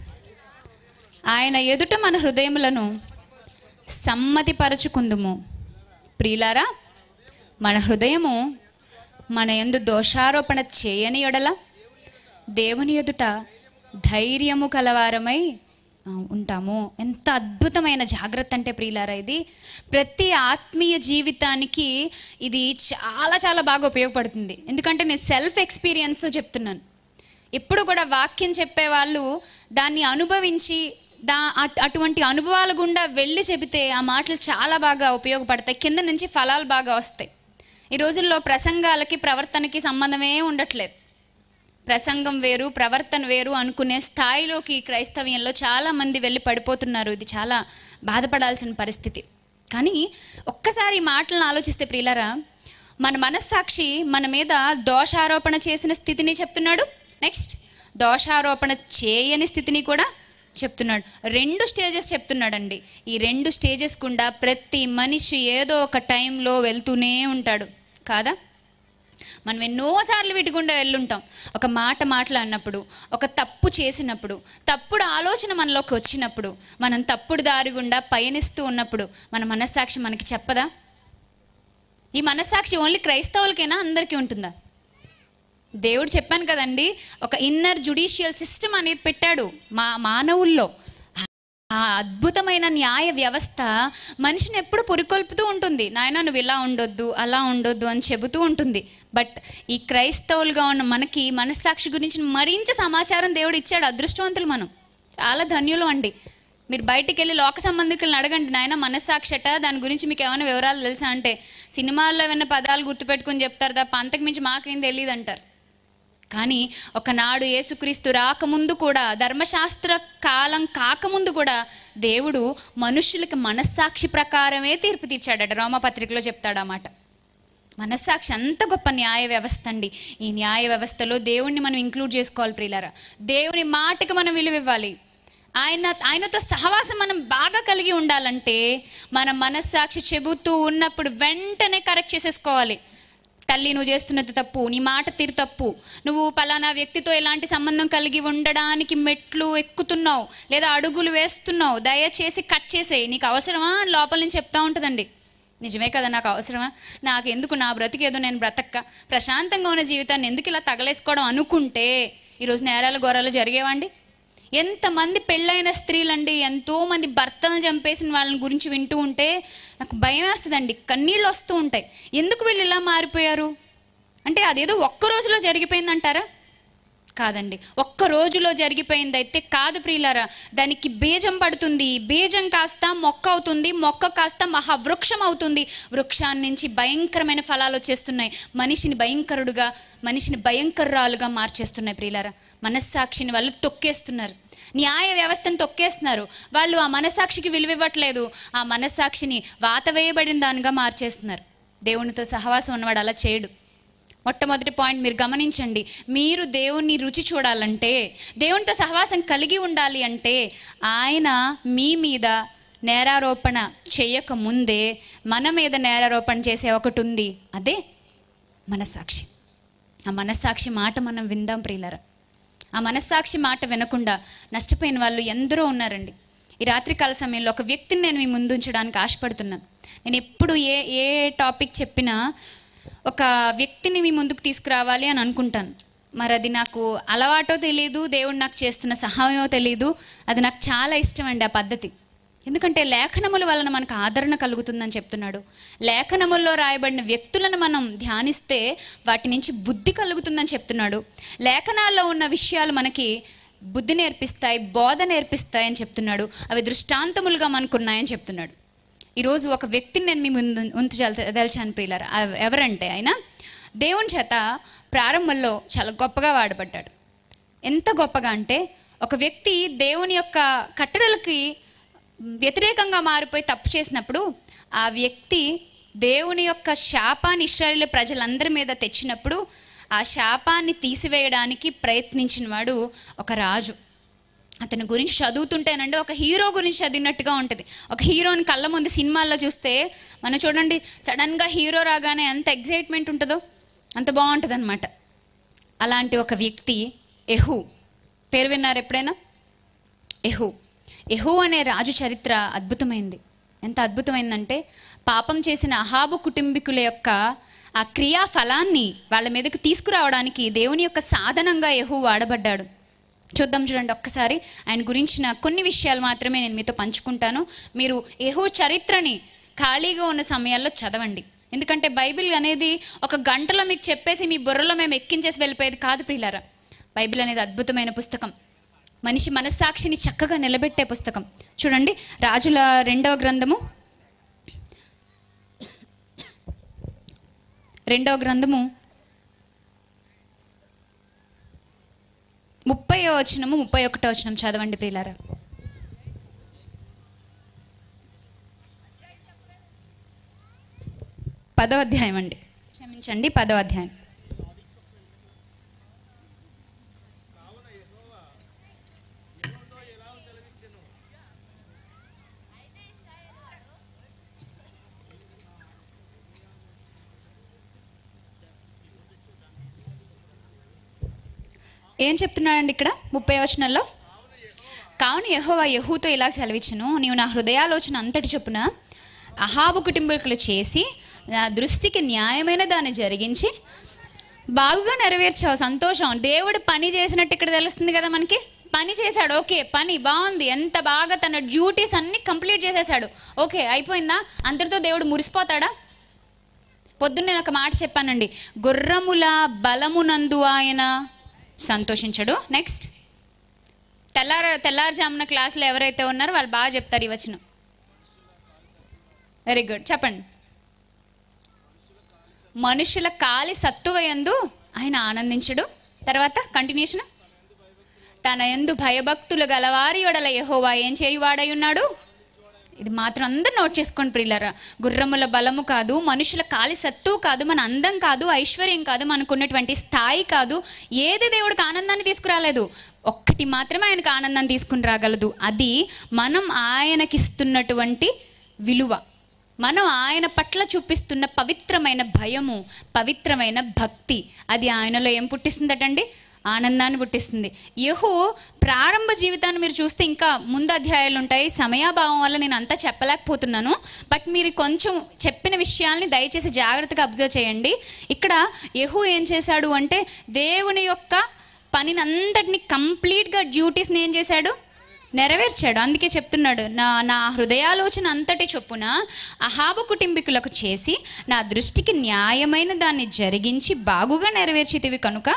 ఆయన ఎదుట మన హృదయములను సమ్మతిపరచుకుందుము ప్రియులారా మన హృదయము మన ఎందు దోషారోపణ చేయని ఎడల దేవుని ఎదుట ధైర్యము కలవారమై ఆ, ఉంటాము ఎంత అద్భుతమైన జాగ్రత్త అంటే ప్రియులారా ఇది ప్రతి ఆత్మీయ జీవితానికి ఇది చాలా చాలా బాగా ఉపయోగపడుతుంది ఎందుకంటే నేను సెల్ఫ్ ఎక్స్పీరియన్స్తో చెప్తున్నాను ఎప్పుడు కూడా వాక్యం చెప్పేవాళ్ళు దాన్ని అనుభవించి దా అట్- అటువంటి అనుభవాల గుండా వెళ్ళి చెబితే ఆ మాటలు చాలా బాగా ఉపయోగపడతాయి కింద నుంచి ఫలాలు బాగా వస్తాయి ఈ రోజుల్లో ప్రసంగాలకి ప్రవర్తనకి సంబంధమే ఉండట్లేదు ప్రసంగం వేరు ప్రవర్తన వేరు అనుకునే స్థాయిలోకి క్రైస్తవ్యంలో చాలామంది వెళ్ళి పడిపోతున్నారు ఇది చాలా బాధపడాల్సిన పరిస్థితి కానీ ఒక్కసారి ఈ మాటలను ఆలోచిస్తే ప్రియులరా మన మనస్సాక్షి మన మీద దోషారోపణ చేసిన స్థితిని చెప్తున్నాడు నెక్స్ట్ దోషారోపణ చేయని స్థితిని కూడా చెప్తున్నాడు రెండు స్టేజెస్ చెప్తున్నాడండి ఈ రెండు స్టేజెస్ గుండా ప్రతి మనిషి ఏదో ఒక టైంలో వెళ్తూనే ఉంటాడు కాదా మనం ఎన్నోసార్లు వీటి గుండా వెళ్ళుంటాం ఒక మాట మాట్లాడినప్పుడు ఒక తప్పు చేసినప్పుడు తప్పుడు ఆలోచన మనలోకి వచ్చినప్పుడు మనం తప్పుడు దారి గుండా పయనిస్తూ ఉన్నప్పుడు మన మనస్సాక్షి మనకి చెప్పదా ఈ మనస్సాక్షి ఓన్లీ క్రైస్తవులకైనా అందరికీ ఉంటుందా దేవుడు చెప్పాను కదండి ఒక ఇన్నర్ జుడిషియల్ సిస్టమ్ అనేది పెట్టాడు మా మానవుల్లో ఆ అద్భుతమైన న్యాయ వ్యవస్థ మనిషిని ఎప్పుడు పురికొల్పుతూ ఉంటుంది నాయన నువ్వు ఇలా ఉండొద్దు అలా ఉండొద్దు అని చెబుతూ ఉంటుంది బట్ ఈ క్రైస్తవులుగా ఉన్న మనకి మనస్సాక్షి గురించి మరింత సమాచారం దేవుడు ఇచ్చాడు అదృష్టవంతులు మనం చాలా ధన్యులు అండి మీరు బయటికి వెళ్ళి లోక సంబంధికులను అడగండి నాయన మనస్సాక్షట దాని గురించి మీకు ఏమైనా వివరాలు తెలుసా అంటే సినిమాల్లో ఏమైనా పదాలు గుర్తుపెట్టుకుని చెప్తారు తప్ప అంతకు మించి మాకేం తెలియదు అంటారు కానీ ఒకనాడు యేసుక్రీస్తు రాకముందు కూడా ధర్మశాస్త్ర కాలం కాకముందు కూడా దేవుడు మనుషులకి మనస్సాక్షి ప్రకారమే తీర్పు తీర్చాడట రోమపత్రికలో చెప్తాడు ఆ మాట మనస్సాక్షి అంత గొప్ప న్యాయ వ్యవస్థ అండి ఈ న్యాయ వ్యవస్థలో దేవుణ్ణి మనం ఇంక్లూడ్ చేసుకోవాలి ప్రియులారా దేవుని మాటకి మనం విలువ ఇవ్వాలి ఆయన ఆయనతో సహవాసం మనం బాగా కలిగి ఉండాలంటే మన మనస్సాక్షి చెబుతూ ఉన్నప్పుడు వెంటనే కరెక్ట్ చేసేసుకోవాలి తల్లి నువ్వు చేస్తున్నది తప్పు నీ మాట తీరు తప్పు నువ్వు పలానా వ్యక్తితో ఎలాంటి సంబంధం కలిగి ఉండడానికి మెట్లు ఎక్కుతున్నావు లేదా అడుగులు వేస్తున్నావు దయచేసి కట్ చేసేయి నీకు అవసరమా అని లోపల నుంచి చెప్తా ఉంటుందండి నిజమే కదా నాకు అవసరమా నాకు ఎందుకు నా బ్రతికేదో నేను బ్రతక్క ప్రశాంతంగా ఉన్న జీవితాన్ని ఎందుకు ఇలా తగలేసుకోవడం అనుకుంటే ఈరోజు నేరాలు ఘోరాలు జరిగేవండి ఎంతమంది పెళ్ళైన స్త్రీలండి ఎంతోమంది భర్తలను చంపేసిన వాళ్ళని గురించి వింటూ ఉంటే నాకు భయం వేస్తుందండి కన్నీళ్ళు వస్తూ ఉంటాయి ఎందుకు వీళ్ళు ఇలా మారిపోయారు అంటే అదేదో ఒక్క రోజులో జరిగిపోయిందంటారా కాదండి ఒక్క రోజులో జరిగిపోయింది అయితే కాదు ప్రియులారా దానికి బీజం పడుతుంది బీజం కాస్త మొక్క అవుతుంది మొక్క కాస్త మహావృక్షం అవుతుంది వృక్షాన్ని నుంచి భయంకరమైన ఫలాలు వచ్చేస్తున్నాయి మనిషిని భయంకరుడుగా మనిషిని భయంకరాలుగా మార్చేస్తున్నాయి ప్రియులారా మనస్సాక్షిని వాళ్ళు తొక్కేస్తున్నారు న్యాయ వ్యవస్థను తొక్కేస్తున్నారు వాళ్ళు ఆ మనస్సాక్షికి విలువివ్వట్లేదు ఆ మనస్సాక్షిని వాత వేయబడిన దానిగా మార్చేస్తున్నారు దేవునితో సహవాసం ఉన్నవాడు అలా చేయడు మొట్టమొదటి పాయింట్ మీరు గమనించండి మీరు దేవుణ్ణి రుచి చూడాలంటే దేవునితో సహవాసం కలిగి ఉండాలి అంటే ఆయన మీ మీద నేరారోపణ చేయక ముందే మన మీద నేరారోపణ చేసే ఒకటి ఉంది అదే మనస్సాక్షి ఆ మనస్సాక్షి మాట మనం విందాం ప్రియులరా ఆ మనస్సాక్షి మాట వినకుండా నష్టపోయిన వాళ్ళు ఎందరో ఉన్నారండి ఈ రాత్రికాల సమయంలో ఒక వ్యక్తిని నేను మీ ముందు ఉంచడానికి ఆశపడుతున్నాను నేను ఎప్పుడు ఏ ఏ టాపిక్ చెప్పినా ఒక వ్యక్తిని మీ ముందుకు తీసుకురావాలి అని అనుకుంటాను మరి అది నాకు అలవాటో తెలియదు దేవుడు నాకు చేస్తున్న సహాయమో తెలియదు అది నాకు చాలా ఇష్టం అండి ఆ పద్ధతి ఎందుకంటే లేఖనముల వలన మనకు ఆదరణ కలుగుతుందని చెప్తున్నాడు లేఖనముల్లో రాయబడిన వ్యక్తులను మనం ధ్యానిస్తే వాటి నుంచి బుద్ధి కలుగుతుందని చెప్తున్నాడు లేఖనాల్లో ఉన్న విషయాలు మనకి బుద్ధి నేర్పిస్తాయి బోధ నేర్పిస్తాయి అని చెప్తున్నాడు అవి దృష్టాంతములుగా మనకున్నాయని చెప్తున్నాడు ఈరోజు ఒక వ్యక్తిని నేను మీ ముందు ఉంచదలిచాను ప్రియులారా ఎవ- ఎవరంటే ఆయన దేవుని చేత ప్రారంభంలో చాలా గొప్పగా వాడబడ్డాడు ఎంత గొప్పగా అంటే ఒక వ్యక్తి దేవుని యొక్క కట్టడలకి వ్యతిరేకంగా మారిపోయి తప్పు చేసినప్పుడు ఆ వ్యక్తి దేవుని యొక్క శాపాన్ని ఇస్రాయేల్ ప్రజలందరి మీద తెచ్చినప్పుడు ఆ శాపాన్ని తీసివేయడానికి ప్రయత్నించిన వాడు ఒక రాజు అతని గురించి చదువుతుంటేనండి ఒక హీరో గురించి చదివినట్టుగా ఉంటుంది ఒక హీరోని కళ్ళ ముందు సినిమాల్లో చూస్తే మనం చూడండి సడన్గా హీరో రాగానే ఎంత ఎగ్జైట్మెంట్ ఉంటుందో అంత బాగుంటుంది అనమాట అలాంటి ఒక వ్యక్తి ఎహు పేరు విన్నారు ఎప్పుడైనా ఎహు ఎహు అనే రాజు చరిత్ర అద్భుతమైంది ఎంత అద్భుతమైందంటే పాపం చేసిన అహాబు కుటుంబీకుల యొక్క ఆ క్రియా ఫలాన్ని వాళ్ళ మీదకి తీసుకురావడానికి దేవుని యొక్క సాధనంగా ఎహు వాడబడ్డాడు చూద్దాం చూడండి ఒక్కసారి ఆయన గురించిన కొన్ని విషయాలు మాత్రమే నేను మీతో పంచుకుంటాను మీరు ఎహో చరిత్రని ఖాళీగా ఉన్న సమయాల్లో చదవండి ఎందుకంటే బైబిల్ అనేది ఒక గంటలో మీకు చెప్పేసి మీ బుర్రలో మేము ఎక్కించేసి వెళ్ళిపోయేది కాదు ప్రియులారా బైబిల్ అనేది అద్భుతమైన పుస్తకం మనిషి మనస్సాక్షిని చక్కగా నిలబెట్టే పుస్తకం చూడండి రాజుల రెండవ గ్రంథము రెండవ గ్రంథము ముప్పై వచనము ముప్పై ఒకటో వచనం చదవండి ప్రియులారా పదో అధ్యాయం అండి క్షమించండి పదో అధ్యాయం ఏం చెప్తున్నాడండి ఇక్కడ ముప్పై వచనంలో కావున యెహోవా యహూతో ఇలా సెలవిచ్చును నీవు నా హృదయాలోచన అంతటి చొప్పున అహాబు కుటుంబీకులు చేసి నా దృష్టికి న్యాయమైన దాన్ని జరిగించి బాగుగా నెరవేర్చావు సంతోషం దేవుడు పని చేసినట్టు ఇక్కడ తెలుస్తుంది కదా మనకి పని చేశాడు ఓకే పని బాగుంది ఎంత బాగా తన డ్యూటీస్ అన్ని కంప్లీట్ చేసేసాడు ఓకే అయిపోయిందా అంతటితో దేవుడు మురిసిపోతాడా పొద్దున్న నేను ఒక మాట చెప్పానండి గుర్రముల బలమునందు ఆయన సంతోషించడు నెక్స్ట్ తెల్లార తెల్లారుజామున క్లాస్లో ఎవరైతే ఉన్నారో వాళ్ళు బాగా చెప్తారు ఈ వచనం వెరీ గుడ్ చెప్పండి మనుషుల కాలి సత్తువయందు ఆయన ఆనందించడు తర్వాత కంటిన్యూషన్ తన ఎందు భయభక్తులు గలవారి యొడల యెహోవా ఏం చేయువాడై ఉన్నాడు ఇది మాత్రం అందరూ నోట్ చేసుకోండి ప్రియులరా గుర్రముల బలము కాదు మనుషుల కాలి సత్తు కాదు మన అందం కాదు ఐశ్వర్యం కాదు మనకున్నటువంటి స్థాయి కాదు ఏది దేవుడికి ఆనందాన్ని తీసుకురాలేదు ఒక్కటి మాత్రమే ఆయనకు ఆనందాన్ని తీసుకుని రాగలదు అది మనం ఆయనకిస్తున్నటువంటి విలువ మనం ఆయన పట్ల చూపిస్తున్న పవిత్రమైన భయము పవిత్రమైన భక్తి అది ఆయనలో ఏం పుట్టిస్తుందటండి ఆనందాన్ని పుట్టిస్తుంది యహు ప్రారంభ జీవితాన్ని మీరు చూస్తే ఇంకా ముందు అధ్యాయాలు ఉంటాయి సమయాభావం వల్ల నేను అంతా చెప్పలేకపోతున్నాను బట్ మీరు కొంచెం చెప్పిన విషయాల్ని దయచేసి జాగ్రత్తగా అబ్జర్వ్ చేయండి ఇక్కడ యహు ఏం చేశాడు అంటే దేవుని యొక్క పనిని అంతటిని కంప్లీట్గా డ్యూటీస్ని ఏం చేశాడు నెరవేర్చాడు అందుకే చెప్తున్నాడు నా నా హృదయాలోచన అంతటి చొప్పున అహాబు కుటుంబీకులకు చేసి నా దృష్టికి న్యాయమైన దాన్ని జరిగించి బాగుగా నెరవేర్చితివి కనుక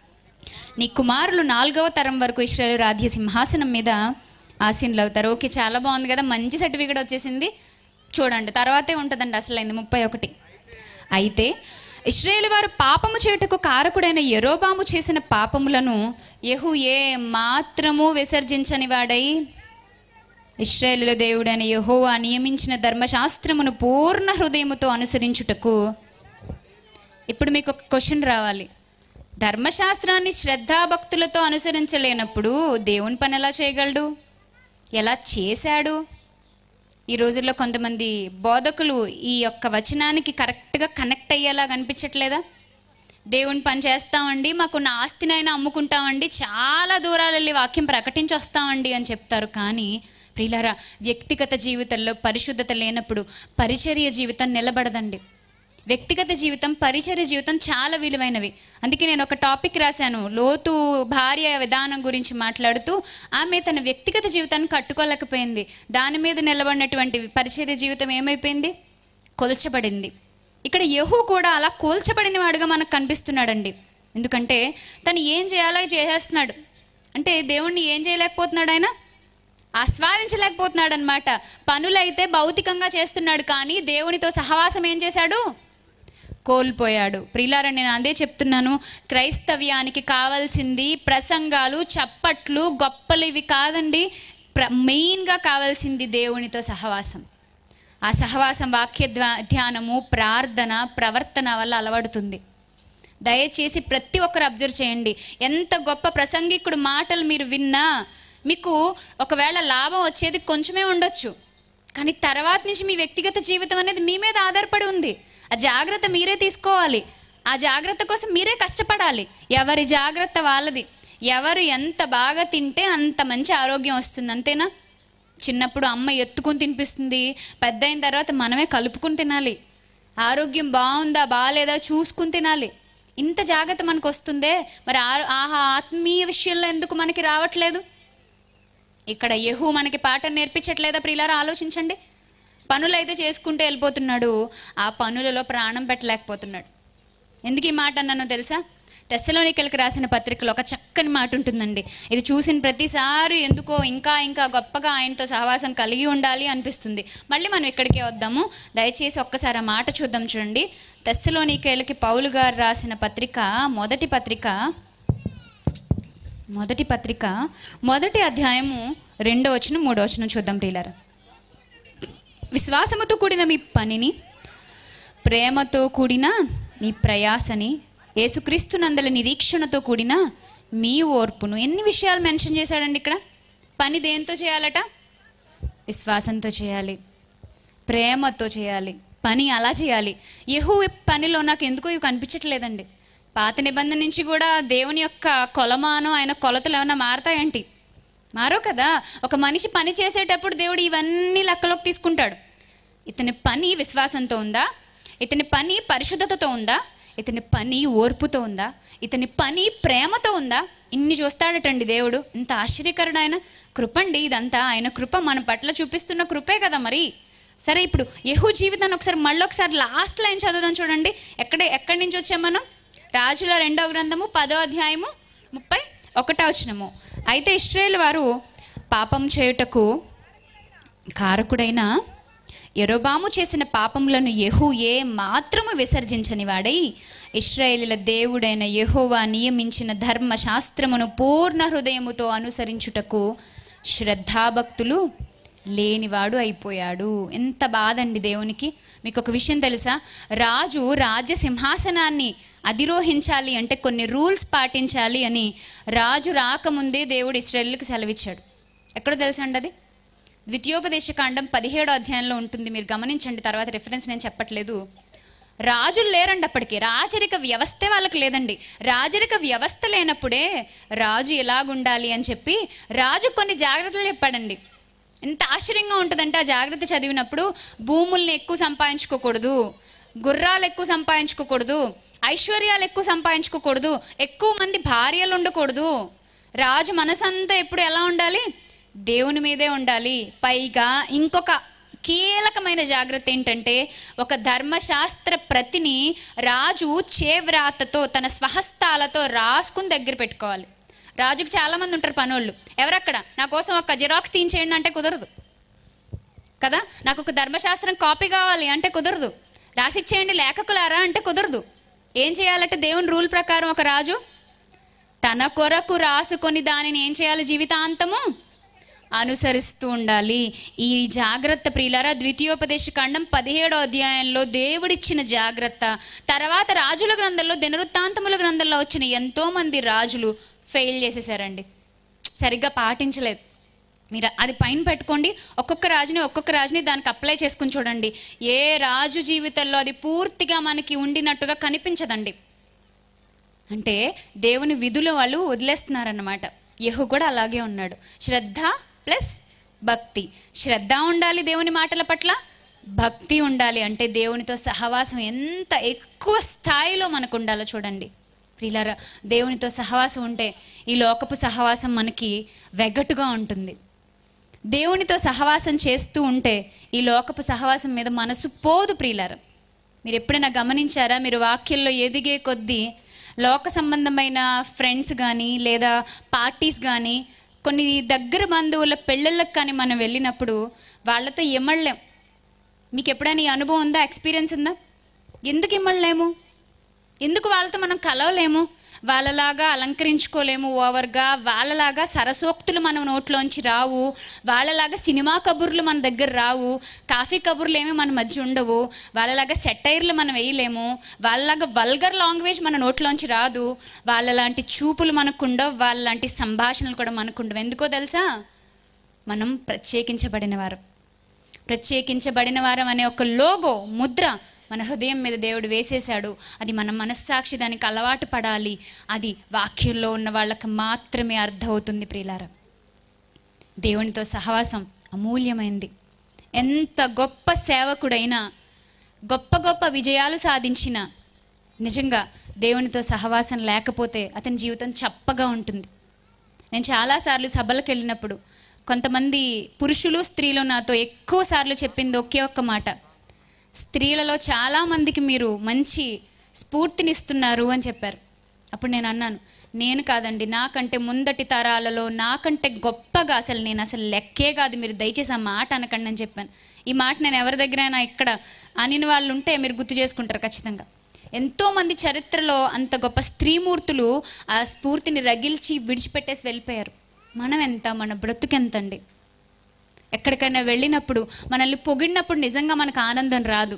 నీ కుమారులు నాలుగవ తరం వరకు ఇస్రాయేల్ రాజ్య సింహాసనం మీద ఆసీనులు అవుతారు ఓకే చాలా బాగుంది కదా మంచి సర్టిఫికేట్ వచ్చేసింది చూడండి తర్వాతే ఉంటుందండి అసలు అయింది ముప్పై ఒకటి అయితే ఇస్రాయేల్ వారు పాపము చేయుటకు కారకుడైన యెరోబాము చేసిన పాపములను యెహూ ఏ మాత్రము విసర్జించని వాడై ఇస్రాయేలుల దేవుడైన యెహోవా నియమించిన ధర్మశాస్త్రమును పూర్ణ హృదయముతో అనుసరించుటకు ఇప్పుడు మీకు ఒక క్వశ్చన్ రావాలి ధర్మశాస్త్రాన్ని శ్రద్ధాభక్తులతో అనుసరించలేనప్పుడు దేవుని పని ఎలా చేయగలడు ఎలా చేశాడు ఈ రోజుల్లో కొంతమంది బోధకులు ఈ యొక్క వచనానికి కరెక్ట్గా కనెక్ట్ అయ్యేలా కనిపించట్లేదా దేవుని పని చేస్తామండి మాకున్న ఆస్తినైనా అమ్ముకుంటామండి చాలా దూరాలు వెళ్ళి వాక్యం ప్రకటించి వస్తామండి అని చెప్తారు కానీ ప్రియులారా వ్యక్తిగత జీవితంలో పరిశుద్ధత లేనప్పుడు పరిచర్య జీవితం నిలబడదండి వ్యక్తిగత జీవితం పరిచర్య జీవితం చాలా విలువైనవి అందుకే నేను ఒక టాపిక్ రాశాను లోతు భార్య విధానం గురించి మాట్లాడుతూ ఆమె తన వ్యక్తిగత జీవితాన్ని కట్టుకోలేకపోయింది దాని మీద నిలబడినటువంటి పరిచర్య జీవితం ఏమైపోయింది కొల్చబడింది ఇక్కడ యహూ కూడా అలా కోల్చబడిన వాడుగా మనకు కనిపిస్తున్నాడండి ఎందుకంటే తను ఏం చేయాలో చేసేస్తున్నాడు అంటే దేవుణ్ణి ఏం చేయలేకపోతున్నాడు ఆయన ఆస్వాదించలేకపోతున్నాడు అనమాట పనులైతే భౌతికంగా చేస్తున్నాడు కానీ దేవునితో సహవాసం ఏం చేశాడు కోల్పోయాడు ప్రిలారా నేను అదే చెప్తున్నాను క్రైస్తవ్యానికి కావాల్సింది ప్రసంగాలు చప్పట్లు గొప్పలు ఇవి కాదండి ప్ర మెయిన్గా కావాల్సింది దేవునితో సహవాసం ఆ సహవాసం వాక్య ధ్వా- ధ్యానము ప్రార్థన ప్రవర్తన వల్ల అలవడుతుంది దయచేసి ప్రతి ఒక్కరు అబ్జర్వ్ చేయండి ఎంత గొప్ప ప్రసంగికుడు మాటలు మీరు విన్నా మీకు ఒకవేళ లాభం వచ్చేది కొంచెమే ఉండొచ్చు కానీ తర్వాత నుంచి మీ వ్యక్తిగత జీవితం అనేది మీ మీద ఆధారపడి ఉంది ఆ జాగ్రత్త మీరే తీసుకోవాలి ఆ జాగ్రత్త కోసం మీరే కష్టపడాలి ఎవరి జాగ్రత్త వాళ్ళది ఎవరు ఎంత బాగా తింటే అంత మంచి ఆరోగ్యం వస్తుంది అంతేనా చిన్నప్పుడు అమ్మ ఎత్తుకుని తినిపిస్తుంది పెద్ద అయిన తర్వాత మనమే కలుపుకుని తినాలి ఆరోగ్యం బాగుందా బాగాలేదా చూసుకుని తినాలి ఇంత జాగ్రత్త మనకు వస్తుందే మరి ఆ- ఆహా ఆత్మీయ విషయంలో ఎందుకు మనకి రావట్లేదు ఇక్కడ యహూ మనకి పాఠం నేర్పించట్లేదా ప్రియులారా ఆలోచించండి పనులు అయితే చేసుకుంటూ వెళ్ళిపోతున్నాడు ఆ పనులలో ప్రాణం పెట్టలేకపోతున్నాడు ఎందుకు ఈ మాట అన్నానో తెలుసా తెస్సలోనికలకు రాసిన పత్రికలో ఒక చక్కని మాట ఉంటుందండి ఇది చూసిన ప్రతిసారి ఎందుకో ఇంకా ఇంకా గొప్పగా ఆయనతో సహవాసం కలిగి ఉండాలి అనిపిస్తుంది మళ్ళీ మనం ఇక్కడికే వద్దాము దయచేసి ఒక్కసారి ఆ మాట చూద్దాం చూడండి తెస్సలోనికేలకి పౌలు గారు రాసిన పత్రిక మొదటి పత్రిక మొదటి పత్రిక మొదటి అధ్యాయము రెండో వచనం మూడో వచనం చూద్దాం ప్రియులారా విశ్వాసముతో కూడిన మీ పనిని ప్రేమతో కూడిన మీ ప్రయాసని యేసుక్రీస్తు నందల నిరీక్షణతో కూడిన మీ ఓర్పును ఎన్ని విషయాలు మెన్షన్ చేశాడండి ఇక్కడ పని దేంతో చేయాలట విశ్వాసంతో చేయాలి ప్రేమతో చేయాలి పని అలా చేయాలి యహూ పనిలో నాకు ఎందుకో ఇవి కనిపించట్లేదండి పాత నిబంధన నుంచి కూడా దేవుని యొక్క కొలమాను ఆయన కొలతలు ఏమైనా మారతాయంటి మారో కదా ఒక మనిషి పని చేసేటప్పుడు దేవుడు ఇవన్నీ లెక్కలోకి తీసుకుంటాడు ఇతని పని విశ్వాసంతో ఉందా ఇతని పని పరిశుద్ధతతో ఉందా ఇతని పని ఓర్పుతో ఉందా ఇతని పని ప్రేమతో ఉందా ఇన్ని చూస్తాడటండి దేవుడు ఇంత ఆశ్చర్యకరుడు ఆయన కృపండి ఇదంతా ఆయన కృప మన పట్ల చూపిస్తున్న కృపే కదా మరి సరే ఇప్పుడు యహూ జీవితాన్ని ఒకసారి మళ్ళీ ఒకసారి లాస్ట్ లైన్ చదువుదాం చూడండి ఎక్కడే ఎక్కడి నుంచి వచ్చాం మనం రాజుల రెండవ గ్రంథము పదో అధ్యాయము ముప్పై ఒకటో వచనము అయితే ఇస్రాయేల్ వారు పాపం చేయుటకు కారకుడైన యెరొబాము చేసిన పాపములను యెహూ ఏ మాత్రము విసర్జించని వాడై ఇస్రాయేలీల దేవుడైన యెహోవా నియమించిన ధర్మశాస్త్రమును పూర్ణ హృదయముతో అనుసరించుటకు శ్రద్ధాభక్తులు లేనివాడు అయిపోయాడు ఎంత బాధండి దేవునికి మీకు ఒక విషయం తెలుసా రాజు రాజ్య సింహాసనాన్ని అధిరోహించాలి అంటే కొన్ని రూల్స్ పాటించాలి అని రాజు రాకముందే దేవుడు ఇస్రాయేల్కి సెలవిచ్చాడు ఎక్కడ తెలుసా అండి అది ద్వితీయోపదేశకాండం పదిహేడో అధ్యాయంలో ఉంటుంది మీరు గమనించండి తర్వాత రిఫరెన్స్ నేను చెప్పట్లేదు రాజులు లేరండి అప్పటికి రాజరిక వ్యవస్థే వాళ్ళకి లేదండి రాజరిక వ్యవస్థ లేనప్పుడే రాజు ఎలాగుండాలి అని చెప్పి రాజు కొన్ని జాగ్రత్తలు చెప్పాడండి ఎంత ఆశ్చర్యంగా ఉంటుందంటే ఆ జాగ్రత్త చదివినప్పుడు భూముల్ని ఎక్కువ సంపాదించుకోకూడదు గుర్రాలు ఎక్కువ సంపాదించుకోకూడదు ఐశ్వర్యాలు ఎక్కువ సంపాదించుకోకూడదు ఎక్కువ మంది భార్యలు ఉండకూడదు రాజు మనసంతా ఎప్పుడు ఎలా ఉండాలి దేవుని మీదే ఉండాలి పైగా ఇంకొక కీలకమైన జాగ్రత్త ఏంటంటే ఒక ధర్మశాస్త్ర ప్రతిని రాజు చేవ్రాతతో తన స్వహస్తాలతో రాసుకుని దగ్గర పెట్టుకోవాలి రాజుకు చాలామంది ఉంటారు పనోళ్ళు ఎవరక్కడ నా కోసం ఒక జిరాక్స్ తీయించేయండి అంటే కుదరదు కదా నాకు ఒక ధర్మశాస్త్రం కాపీ కావాలి అంటే కుదరదు రాసిచ్చేయండి లేఖకులారా అంటే కుదరదు ఏం చేయాలంటే దేవుని రూల్ ప్రకారం ఒక రాజు తన కొరకు రాసుకొని దానిని ఏం చేయాలి జీవితాంతము అనుసరిస్తూ ఉండాలి ఈ జాగ్రత్త ప్రియులారా ద్వితీయోపదేశ ఖండం పదిహేడో అధ్యాయంలో దేవుడిచ్చిన జాగ్రత్త తర్వాత రాజుల గ్రంథంలో దినవృత్తాంతముల గ్రంథంలో వచ్చిన ఎంతో మంది రాజులు ఫెయిల్ చేసేసారండి సరిగ్గా పాటించలేదు మీరు అది పైన పెట్టుకోండి ఒక్కొక్క రాజుని ఒక్కొక్క రాజుని దానికి అప్లై చేసుకుని చూడండి ఏ రాజు జీవితంలో అది పూర్తిగా మనకి ఉండినట్టుగా కనిపించదండి అంటే దేవుని విధులు వాళ్ళు వదిలేస్తున్నారన్నమాట యహు కూడా అలాగే ఉన్నాడు శ్రద్ధ ప్లస్ భక్తి శ్రద్ధ ఉండాలి దేవుని మాటల పట్ల భక్తి ఉండాలి అంటే దేవునితో సహవాసం ఎంత ఎక్కువ స్థాయిలో మనకు ఉండాలో చూడండి ప్రియులారా దేవునితో సహవాసం ఉంటే ఈ లోకపు సహవాసం మనకి వెగటుగా ఉంటుంది దేవునితో సహవాసం చేస్తూ ఉంటే ఈ లోకపు సహవాసం మీద మనసు పోదు ప్రియులారా మీరు ఎప్పుడైనా గమనించారా మీరు వాక్యంలో ఎదిగే కొద్దీ లోక సంబంధమైన ఫ్రెండ్స్ కానీ లేదా పార్టీస్ కానీ కొన్ని దగ్గర బంధువుల పెళ్ళిళ్ళకి కానీ మనం వెళ్ళినప్పుడు వాళ్ళతో ఎమ్మడలేం మీకు ఎప్పుడైనా ఈ అనుభవం ఉందా ఎక్స్పీరియన్స్ ఉందా ఎందుకు ఇమ్మడలేము ఎందుకు వాళ్ళతో మనం కలవలేము వాళ్ళలాగా అలంకరించుకోలేము ఓవర్గా వాళ్ళలాగా సరసోక్తులు మన నోట్లోంచి రావు వాళ్ళలాగా సినిమా కబుర్లు మన దగ్గర రావు కాఫీ కబుర్లు ఏమి మన మధ్య ఉండవు వాళ్ళలాగా సెటైర్లు మనం వేయలేము వాళ్ళలాగా వల్గర్ లాంగ్వేజ్ మన నోట్లోంచి రాదు వాళ్ళలాంటి చూపులు మనకుండవు వాళ్ళలాంటి సంభాషణలు కూడా మనకుండవు ఎందుకో తెలుసా మనం ప్రత్యేకించబడిన వారు ప్రత్యేకించబడిన వారం అనే ఒక లోగో ముద్ర మన హృదయం మీద దేవుడు వేసేశాడు అది మన మనస్సాక్షి దానికి అలవాటు పడాలి అది వాక్యంలో ఉన్న వాళ్ళకి మాత్రమే అర్థమవుతుంది ప్రియులారా దేవునితో సహవాసం అమూల్యమైంది ఎంత గొప్ప సేవకుడైనా గొప్ప గొప్ప విజయాలు సాధించిన నిజంగా దేవునితో సహవాసం లేకపోతే అతని జీవితం చప్పగా ఉంటుంది నేను చాలాసార్లు సభలకు వెళ్ళినప్పుడు కొంతమంది పురుషులు స్త్రీలు నాతో ఎక్కువ సార్లు చెప్పింది ఒకే ఒక్క మాట స్త్రీలలో చాలామందికి మీరు మంచి స్ఫూర్తినిస్తున్నారు అని చెప్పారు అప్పుడు నేను అన్నాను నేను కాదండి నాకంటే ముందటి తరాలలో నాకంటే గొప్పగా అసలు నేను అసలు లెక్కే కాదు మీరు దయచేసి ఆ మాట అనకండి అని చెప్పాను ఈ మాట నేను ఎవరి దగ్గరైనా ఇక్కడ అనిన వాళ్ళు ఉంటే మీరు గుర్తు చేసుకుంటారు ఖచ్చితంగా ఎంతోమంది చరిత్రలో అంత గొప్ప స్త్రీమూర్తులు ఆ స్ఫూర్తిని రగిల్చి విడిచిపెట్టేసి వెళ్ళిపోయారు మనం ఎంత మన బ్రతుకెంత అండి ఎక్కడికైనా వెళ్ళినప్పుడు మనల్ని పొగిడినప్పుడు నిజంగా మనకు ఆనందం రాదు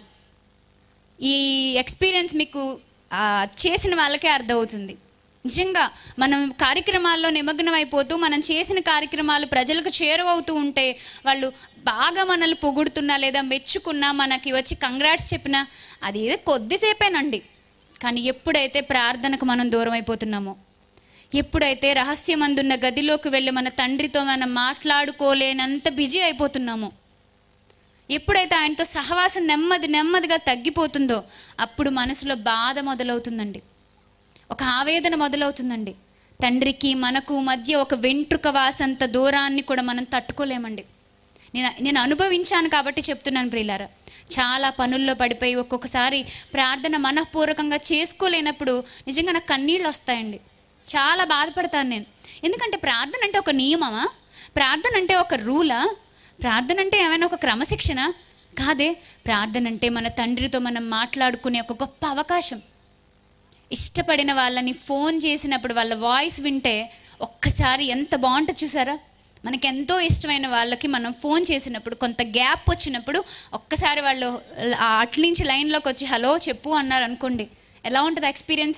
ఈ ఎక్స్పీరియన్స్ మీకు ఆ, చేసిన వాళ్ళకే అర్థమవుతుంది నిజంగా మనం కార్యక్రమాల్లో నిమగ్నం అయిపోతూ మనం చేసిన కార్యక్రమాలు ప్రజలకు చేరువవుతూ ఉంటే వాళ్ళు బాగా మనల్ని పొగుడుతున్నా లేదా మెచ్చుకున్నా మనకి వచ్చి కంగ్రాట్స్ చెప్పినా అది ఏదో కొద్దిసేపేనండి కానీ ఎప్పుడైతే ప్రార్థనకు మనం దూరం అయిపోతున్నామో ఎప్పుడైతే రహస్యమందున్న గదిలోకి వెళ్ళి మన తండ్రితో మనం మాట్లాడుకోలేనంత బిజీ అయిపోతున్నామో ఎప్పుడైతే ఆయనతో సహవాసం నెమ్మది నెమ్మదిగా తగ్గిపోతుందో అప్పుడు మనసులో బాధ మొదలవుతుందండి ఒక ఆవేదన మొదలవుతుందండి తండ్రికి మనకు మధ్య ఒక వెంట్రుక వాసంత దూరాన్ని కూడా మనం తట్టుకోలేమండి నేను నేను అనుభవించాను కాబట్టి చెప్తున్నాను ప్రియులారా చాలా పనుల్లో పడిపోయి ఒక్కొక్కసారి ప్రార్థన మనఃపూర్వకంగా చేసుకోలేనప్పుడు నిజంగా నాకు కన్నీళ్ళు వస్తాయండి చాలా బాధపడతాను నేను ఎందుకంటే ప్రార్థన అంటే ఒక నియమమా ప్రార్థన అంటే ఒక రూలా ప్రార్థన అంటే ఏమైనా ఒక క్రమశిక్షణ కాదే ప్రార్థన అంటే మన తండ్రితో మనం మాట్లాడుకునే ఒక గొప్ప అవకాశం ఇష్టపడిన వాళ్ళని ఫోన్ చేసినప్పుడు వాళ్ళ వాయిస్ వింటే ఒక్కసారి ఎంత బాగుంటుంది చూసారా మనకి ఎంతో ఇష్టమైన వాళ్ళకి మనం ఫోన్ చేసినప్పుడు కొంత గ్యాప్ వచ్చినప్పుడు ఒక్కసారి వాళ్ళు ఆ అట్నుంచి లైన్లోకి వచ్చి హలో చెప్పు అన్నారు అనుకోండి ఎలా ఉంటుంది ఎక్స్పీరియన్స్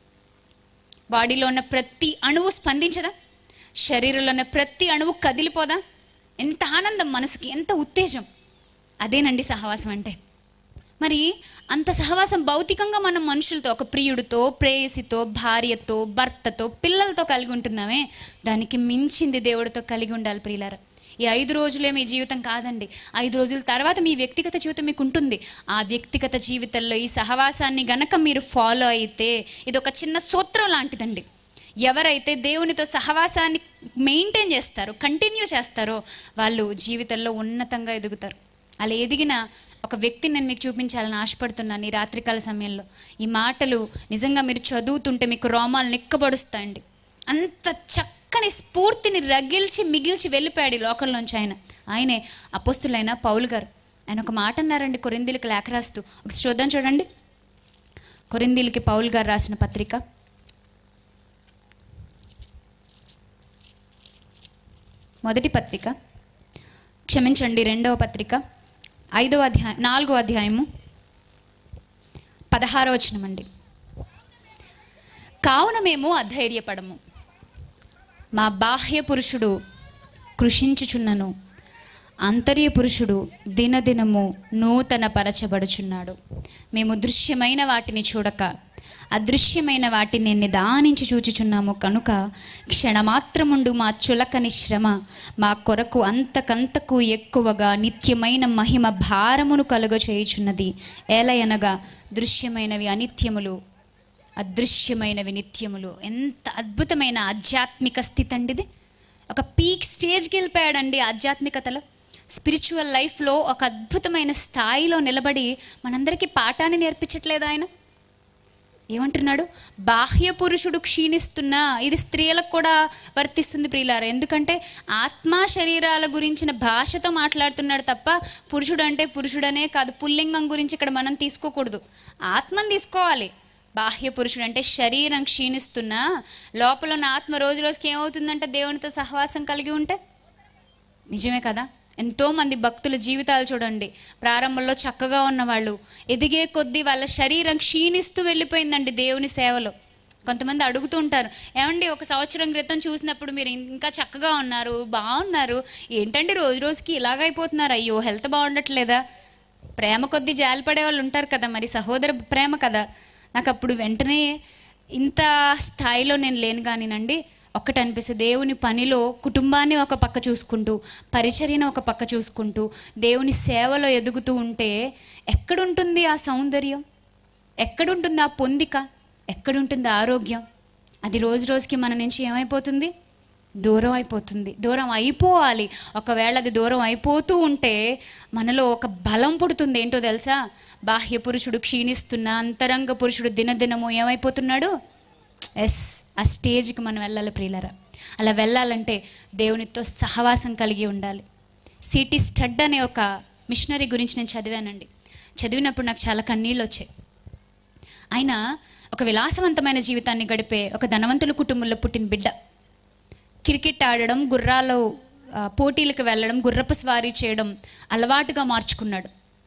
బాడీలో ఉన్న ప్రతి అణువు స్పందించదా శరీరంలో ఉన్న ప్రతి అణువు కదిలిపోదా ఎంత ఆనందం మనసుకి ఎంత ఉత్తేజం అదేనండి సహవాసం అంటే మరి అంత సహవాసం భౌతికంగా మనం మనుషులతో ఒక ప్రియుడితో ప్రేయసితో భార్యతో భర్తతో పిల్లలతో కలిగి ఉంటున్నామే దానికి మించింది దేవుడితో కలిగి ఉండాలి ప్రియులారా ఈ ఐదు రోజులే మీ జీవితం కాదండి ఐదు రోజుల తర్వాత మీ వ్యక్తిగత జీవితం మీకు ఉంటుంది ఆ వ్యక్తిగత జీవితంలో ఈ సహవాసాన్ని గనక మీరు ఫాలో అయితే ఇది ఒక చిన్న సూత్రం లాంటిదండి ఎవరైతే దేవునితో సహవాసాన్ని మెయింటైన్ చేస్తారో కంటిన్యూ చేస్తారో వాళ్ళు జీవితంలో ఉన్నతంగా ఎదుగుతారు అలా ఎదిగిన ఒక వ్యక్తిని నేను మీకు చూపించాలని ఆశపడుతున్నాను ఈ రాత్రికాల సమయంలో ఈ మాటలు నిజంగా మీరు చదువుతుంటే మీకు రోమాలు నిక్కబడుస్తాయండి అంత చక్కని స్ఫూర్తిని రగిల్చి మిగిల్చి వెళ్ళిపోయాడు ఈ లోకంలోంచి ఆయన ఆయనే అపోస్తులైన పౌలు గారు ఆయన ఒక మాట అన్నారండి కొరిందీలకు లేఖ రాస్తూ ఒక చూద్దాం చూడండి కొరిందీలకి పౌలు గారు రాసిన పత్రిక మొదటి పత్రిక క్షమించండి రెండవ పత్రిక ఐదవ అధ్యాయం నాలుగో అధ్యాయము పదహారో వచనమండి కావున మేము అధైర్యపడము మా బాహ్య పురుషుడు కృషించుచున్నను అంతర్య పురుషుడు దినదినము నూతన పరచబడుచున్నాడు మేము దృశ్యమైన వాటిని చూడక అదృశ్యమైన వాటిని నిదానించి చూచుచున్నాము కనుక క్షణమాత్రముండు మా చులకని శ్రమ మా కొరకు అంతకంతకు ఎక్కువగా నిత్యమైన మహిమ భారమును కలుగ చేయుచున్నది ఏలయనగా దృశ్యమైనవి అనిత్యములు అదృశ్యమైనవి నిత్యములు ఎంత అద్భుతమైన ఆధ్యాత్మిక స్థితి అండి ఇది ఒక పీక్ స్టేజ్కి వెళ్ళిపోయాడండి ఆధ్యాత్మికతలో స్పిరిచువల్ లైఫ్లో ఒక అద్భుతమైన స్థాయిలో నిలబడి మనందరికీ పాఠాన్ని నేర్పించట్లేదు ఆయన ఏమంటున్నాడు బాహ్య పురుషుడు క్షీణిస్తున్నా ఇది స్త్రీలకు కూడా వర్తిస్తుంది ప్రియులారా ఎందుకంటే ఆత్మ శరీరాల గురించిన భాషతో మాట్లాడుతున్నాడు తప్ప పురుషుడు అంటే పురుషుడనే కాదు పుల్లింగం గురించి ఇక్కడ మనం తీసుకోకూడదు ఆత్మను తీసుకోవాలి బాహ్య పురుషుడు అంటే శరీరం క్షీణిస్తున్నా లోపల ఉన్న ఆత్మ రోజు రోజుకి ఏమవుతుందంటే దేవునితో సహవాసం కలిగి ఉంటే నిజమే కదా ఎంతోమంది భక్తుల జీవితాలు చూడండి ప్రారంభంలో చక్కగా ఉన్నవాళ్ళు ఎదిగే కొద్దీ వాళ్ళ శరీరం క్షీణిస్తూ వెళ్ళిపోయిందండి దేవుని సేవలో కొంతమంది అడుగుతూ ఉంటారు ఏమండి ఒక సంవత్సరం క్రితం చూసినప్పుడు మీరు ఇంకా చక్కగా ఉన్నారు బాగున్నారు ఏంటండి రోజు రోజుకి ఇలాగైపోతున్నారు అయ్యో హెల్త్ బాగుండట్లేదా ప్రేమ కొద్దీ జాలిపడే వాళ్ళు ఉంటారు కదా మరి సహోదర ప్రేమ కదా నాకు అప్పుడు వెంటనే ఇంత స్థాయిలో నేను లేను కానినండి ఒక్కటి అనిపిస్తుంది దేవుని పనిలో కుటుంబాన్ని ఒక పక్క చూసుకుంటూ పరిచర్యను ఒక పక్క చూసుకుంటూ దేవుని సేవలో ఎదుగుతూ ఉంటే ఎక్కడుంటుంది ఆ సౌందర్యం ఎక్కడుంటుంది ఆ పొందిక ఎక్కడుంటుంది ఆరోగ్యం అది రోజు రోజుకి మన నుంచి ఏమైపోతుంది దూరం అయిపోతుంది దూరం అయిపోవాలి ఒకవేళ అది దూరం అయిపోతూ ఉంటే మనలో ఒక బలం పుడుతుంది ఏంటో తెలుసా బాహ్య పురుషుడు క్షీణిస్తున్న అంతరంగ పురుషుడు దినదినము ఏమైపోతున్నాడు ఎస్ ఆ స్టేజ్కి మనం వెళ్ళాలి ప్రియులరా అలా వెళ్ళాలంటే దేవునితో సహవాసం కలిగి ఉండాలి సిటీ స్టడ్ అనే ఒక మిషనరీ గురించి నేను చదివానండి చదివినప్పుడు నాకు చాలా కన్నీళ్ళు వచ్చాయి ఆయన ఒక విలాసవంతమైన జీవితాన్ని గడిపే ఒక ధనవంతుల కుటుంబంలో పుట్టిన బిడ్డ క్రికెట్ ఆడడం గుర్రాలు ఆ, పోటీలకు వెళ్ళడం గుర్రపు స్వారీ చేయడం అలవాటుగా మార్చుకున్నాడు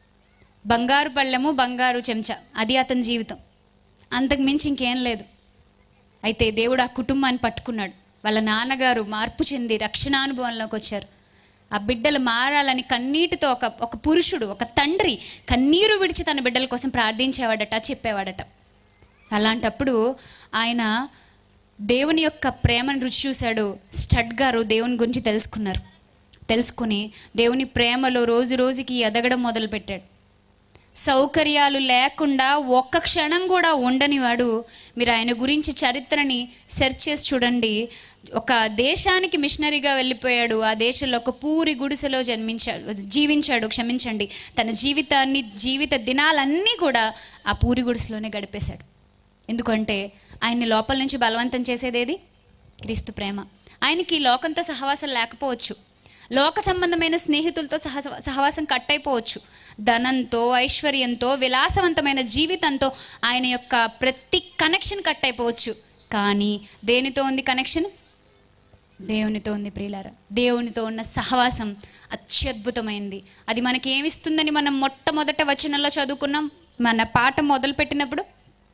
బంగారు పళ్ళెము బంగారు చెంచా అది అతని జీవితం అంతకు మించి ఇంకేం లేదు అయితే దేవుడు ఆ కుటుంబాన్ని పట్టుకున్నాడు వాళ్ళ నాన్నగారు మార్పు చెంది రక్షణానుభవంలోకి వచ్చారు ఆ బిడ్డలు మారాలని కన్నీటితో ఒక ఒక పురుషుడు ఒక తండ్రి కన్నీరు విడిచి తన బిడ్డల కోసం ప్రార్థించేవాడట చెప్పేవాడట అలాంటప్పుడు ఆయన దేవుని యొక్క ప్రేమను రుచి చూశాడు స్టడ్ గారు దేవుని గురించి తెలుసుకున్నారు తెలుసుకుని దేవుని ప్రేమలో రోజు రోజుకి ఎదగడం మొదలుపెట్టాడు సౌకర్యాలు లేకుండా ఒక్క క్షణం కూడా ఉండనివాడు మీరు ఆయన గురించి చరిత్రని సెర్చ్ చేసి చూడండి ఒక దేశానికి మిషనరీగా వెళ్ళిపోయాడు ఆ దేశంలో ఒక పూరి గుడిసెలో జన్మించాడు జీవించాడు క్షమించండి తన జీవితాన్ని జీవిత దినాలన్నీ కూడా ఆ పూరి గుడిసెలోనే గడిపేశాడు ఎందుకంటే ఆయన్ని లోపల నుంచి బలవంతం చేసేదేది క్రీస్తు ప్రేమ ఆయనకి ఈ లోకంతో సహవాసం లేకపోవచ్చు లోక సంబంధమైన స్నేహితులతో సహ సహవాసం కట్ అయిపోవచ్చు ధనంతో ఐశ్వర్యంతో విలాసవంతమైన జీవితంతో ఆయన యొక్క ప్రతి కనెక్షన్ కట్ అయిపోవచ్చు కానీ దేనితో ఉంది కనెక్షన్ దేవునితో ఉంది ప్రియులారా దేవునితో ఉన్న సహవాసం అత్యద్భుతమైంది అది మనకి ఏమిస్తుందని మనం మొట్టమొదట వచనంలో చదువుకున్నాం మన పాట మొదలుపెట్టినప్పుడు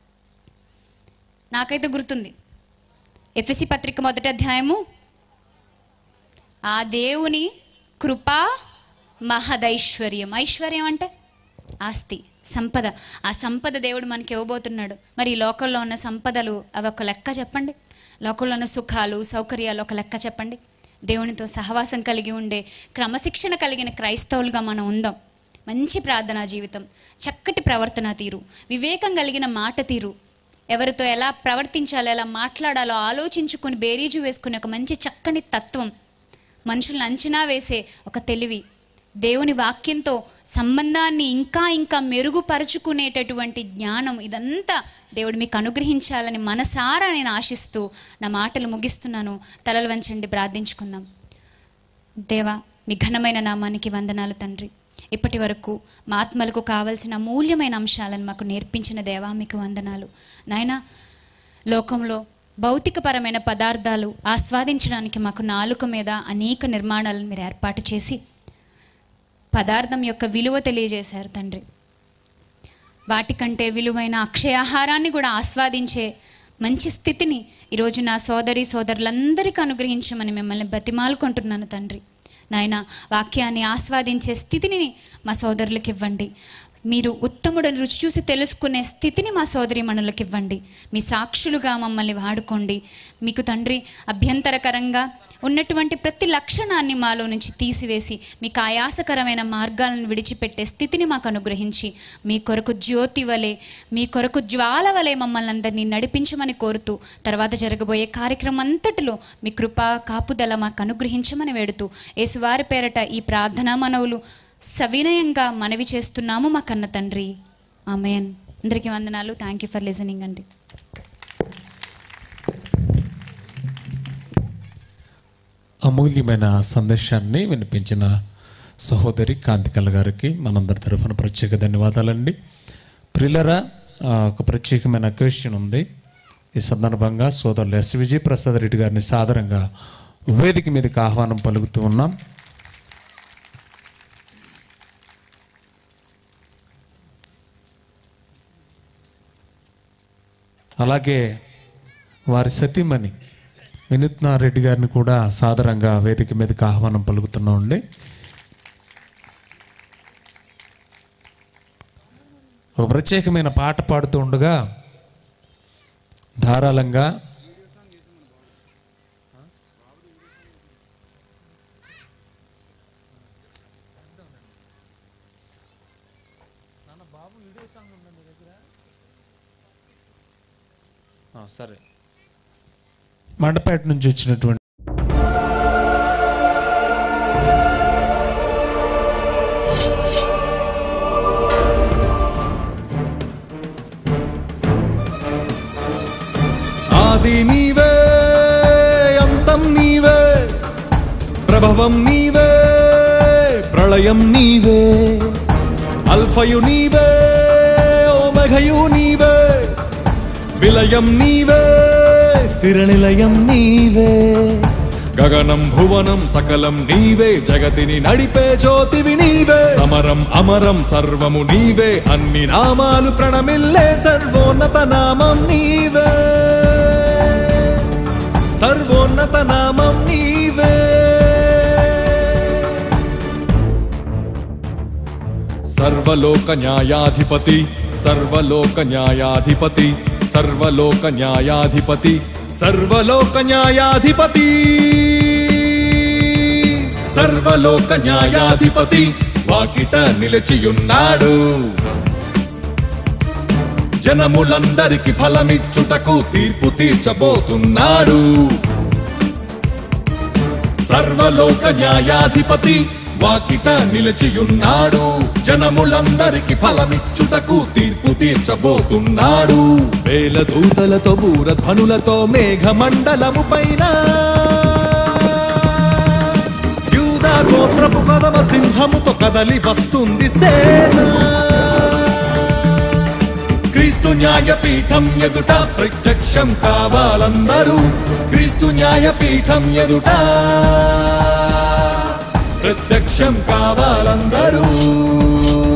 నాకైతే గుర్తుంది ఎఫ్ఎసి పత్రిక మొదటి అధ్యాయము ఆ దేవుని కృపా మహదైశ్వర్యం ఐశ్వర్యం అంటే ఆస్తి సంపద ఆ సంపద దేవుడు మనకి ఇవ్వబోతున్నాడు మరి ఈ లోకంలో ఉన్న సంపదలు అవి ఒక లెక్క చెప్పండి లోకంలో ఉన్న సుఖాలు సౌకర్యాలు ఒక లెక్క చెప్పండి దేవునితో సహవాసం కలిగి ఉండే క్రమశిక్షణ కలిగిన క్రైస్తవులుగా మనం ఉందాం మంచి ప్రార్థనా జీవితం చక్కటి ప్రవర్తన తీరు వివేకం కలిగిన మాట తీరు ఎవరితో ఎలా ప్రవర్తించాలో ఎలా మాట్లాడాలో ఆలోచించుకొని బేరీజు వేసుకునే ఒక మంచి చక్కని తత్వం మనుషులను అంచనా వేసే ఒక తెలివి దేవుని వాక్యంతో సంబంధాన్ని ఇంకా ఇంకా మెరుగుపరుచుకునేటటువంటి జ్ఞానం ఇదంతా దేవుడు మీకు అనుగ్రహించాలని మనసారా నేను ఆశిస్తూ నా మాటలు ముగిస్తున్నాను తలలు వంచండి ప్రార్థించుకుందాం దేవా మీ ఘనమైన నామానికి వందనాలు తండ్రి ఇప్పటి వరకు మా ఆత్మలకు కావలసిన అమూల్యమైన అంశాలను మాకు నేర్పించిన దేవా మీకు వందనాలు నాయనా లోకంలో భౌతికపరమైన పదార్థాలు ఆస్వాదించడానికి మాకు నాలుక మీద అనేక నిర్మాణాలను మీరు ఏర్పాటు చేసి పదార్థం యొక్క విలువ తెలియజేశారు తండ్రి వాటికంటే విలువైన అక్షయాహారాన్ని కూడా ఆస్వాదించే మంచి స్థితిని ఈరోజు నా సోదరి సోదరులందరికీ అనుగ్రహించమని మిమ్మల్ని బతిమాలుకుంటున్నాను తండ్రి నాయన వాక్యాన్ని ఆస్వాదించే స్థితిని మా సోదరులకు ఇవ్వండి మీరు ఉత్తముడని రుచి చూసి తెలుసుకునే స్థితిని మా సోదరి మనులకు ఇవ్వండి మీ సాక్షులుగా మమ్మల్ని వాడుకోండి మీకు తండ్రి అభ్యంతరకరంగా ఉన్నటువంటి ప్రతి లక్షణాన్ని మాలో నుంచి తీసివేసి మీకు ఆయాసకరమైన మార్గాలను విడిచిపెట్టే స్థితిని మాకు అనుగ్రహించి మీ కొరకు జ్యోతి వలె మీ కొరకు జ్వాల వలె మమ్మల్ని అందరినీ నడిపించమని కోరుతూ తర్వాత జరగబోయే కార్యక్రమం అంతటిలో మీ కృప కాపుదల మాకు అనుగ్రహించమని వేడుతూ యేసువారి పేరట ఈ ప్రార్థనా మనవులు సవినయంగా మనవి చేస్తున్నాము మా కన్న తండ్రి ఆమెన్ అందరికీ వందనాలు థ్యాంక్ యూ ఫర్ లిజనింగ్ అండి అమూల్యమైన సందేశాన్ని వినిపించిన సహోదరి కాంతికల్ గారికి మనందరి తరఫున ప్రత్యేక ధన్యవాదాలండి ప్రిల్లరా ఆ, ఒక ప్రత్యేకమైన క్వశ్చన్ ఉంది ఈ సందర్భంగా సోదరులు ఎస్ విజయ్ ప్రసాద్ రెడ్డి గారిని సాదరంగా వేదిక మీదకి ఆహ్వానం పలుకుతూ ఉన్నాం అలాగే వారి సతీమణి వినూత్నారెడ్డి గారిని కూడా సాదరంగా వేదిక మీదకి ఆహ్వానం పలుకుతున్నామండి ఒక ప్రత్యేకమైన పాట పాడుతూ ఉండగా ధారాళంగా ఆ, సరే మండపేట నుంచి వచ్చినటువంటి ఆది నీవే అంతం నీవే ప్రభవం నీవే ప్రళయం నీవే అల్ఫయు నీవే ఓమఘయు నీవే విలయం నీవే స్థిర నిలయం నీవే గగనం భువనం సకలం నీవే జగతిని నడిపే జ్యోతివి నీవే సమరం అమరం సర్వము నీవే అన్ని నామాలు ప్రణమిల్లే సర్వోన్నత నామం నీవే సర్వోన్నత నామం నీవే సర్వలోక న్యాయాధిపతి సర్వలోక న్యాయాధిపతి సర్వలోక న్యాయాధిపతి సర్వలోక న్యాయాధిపతి సర్వలోక న్యాయాధిపతి వాకిట నిలిచియున్నాడు జనములందరికి ఫలమిచ్చుటకు తీర్పు తీర్చబోతున్నాడు సర్వలోక న్యాయాధిపతి వాకిట నిలిచియున్నాడు జనములందరికి ఫలమిచ్చుటకు తీర్పు తీర్చబోతున్నాడు వేల దూతలతో బూరధ్వనులతో మేఘమండలము పైన యూదా గోత్రపు కదమ సింహముతో కదలి వస్తుంది సేన క్రీస్తు న్యాయపీఠం ఎదుట ప్రత్యక్షం కావాలందరూ క్రీస్తు న్యాయపీఠం ఎదుట ప్రత్యక్షం కావాలందరూ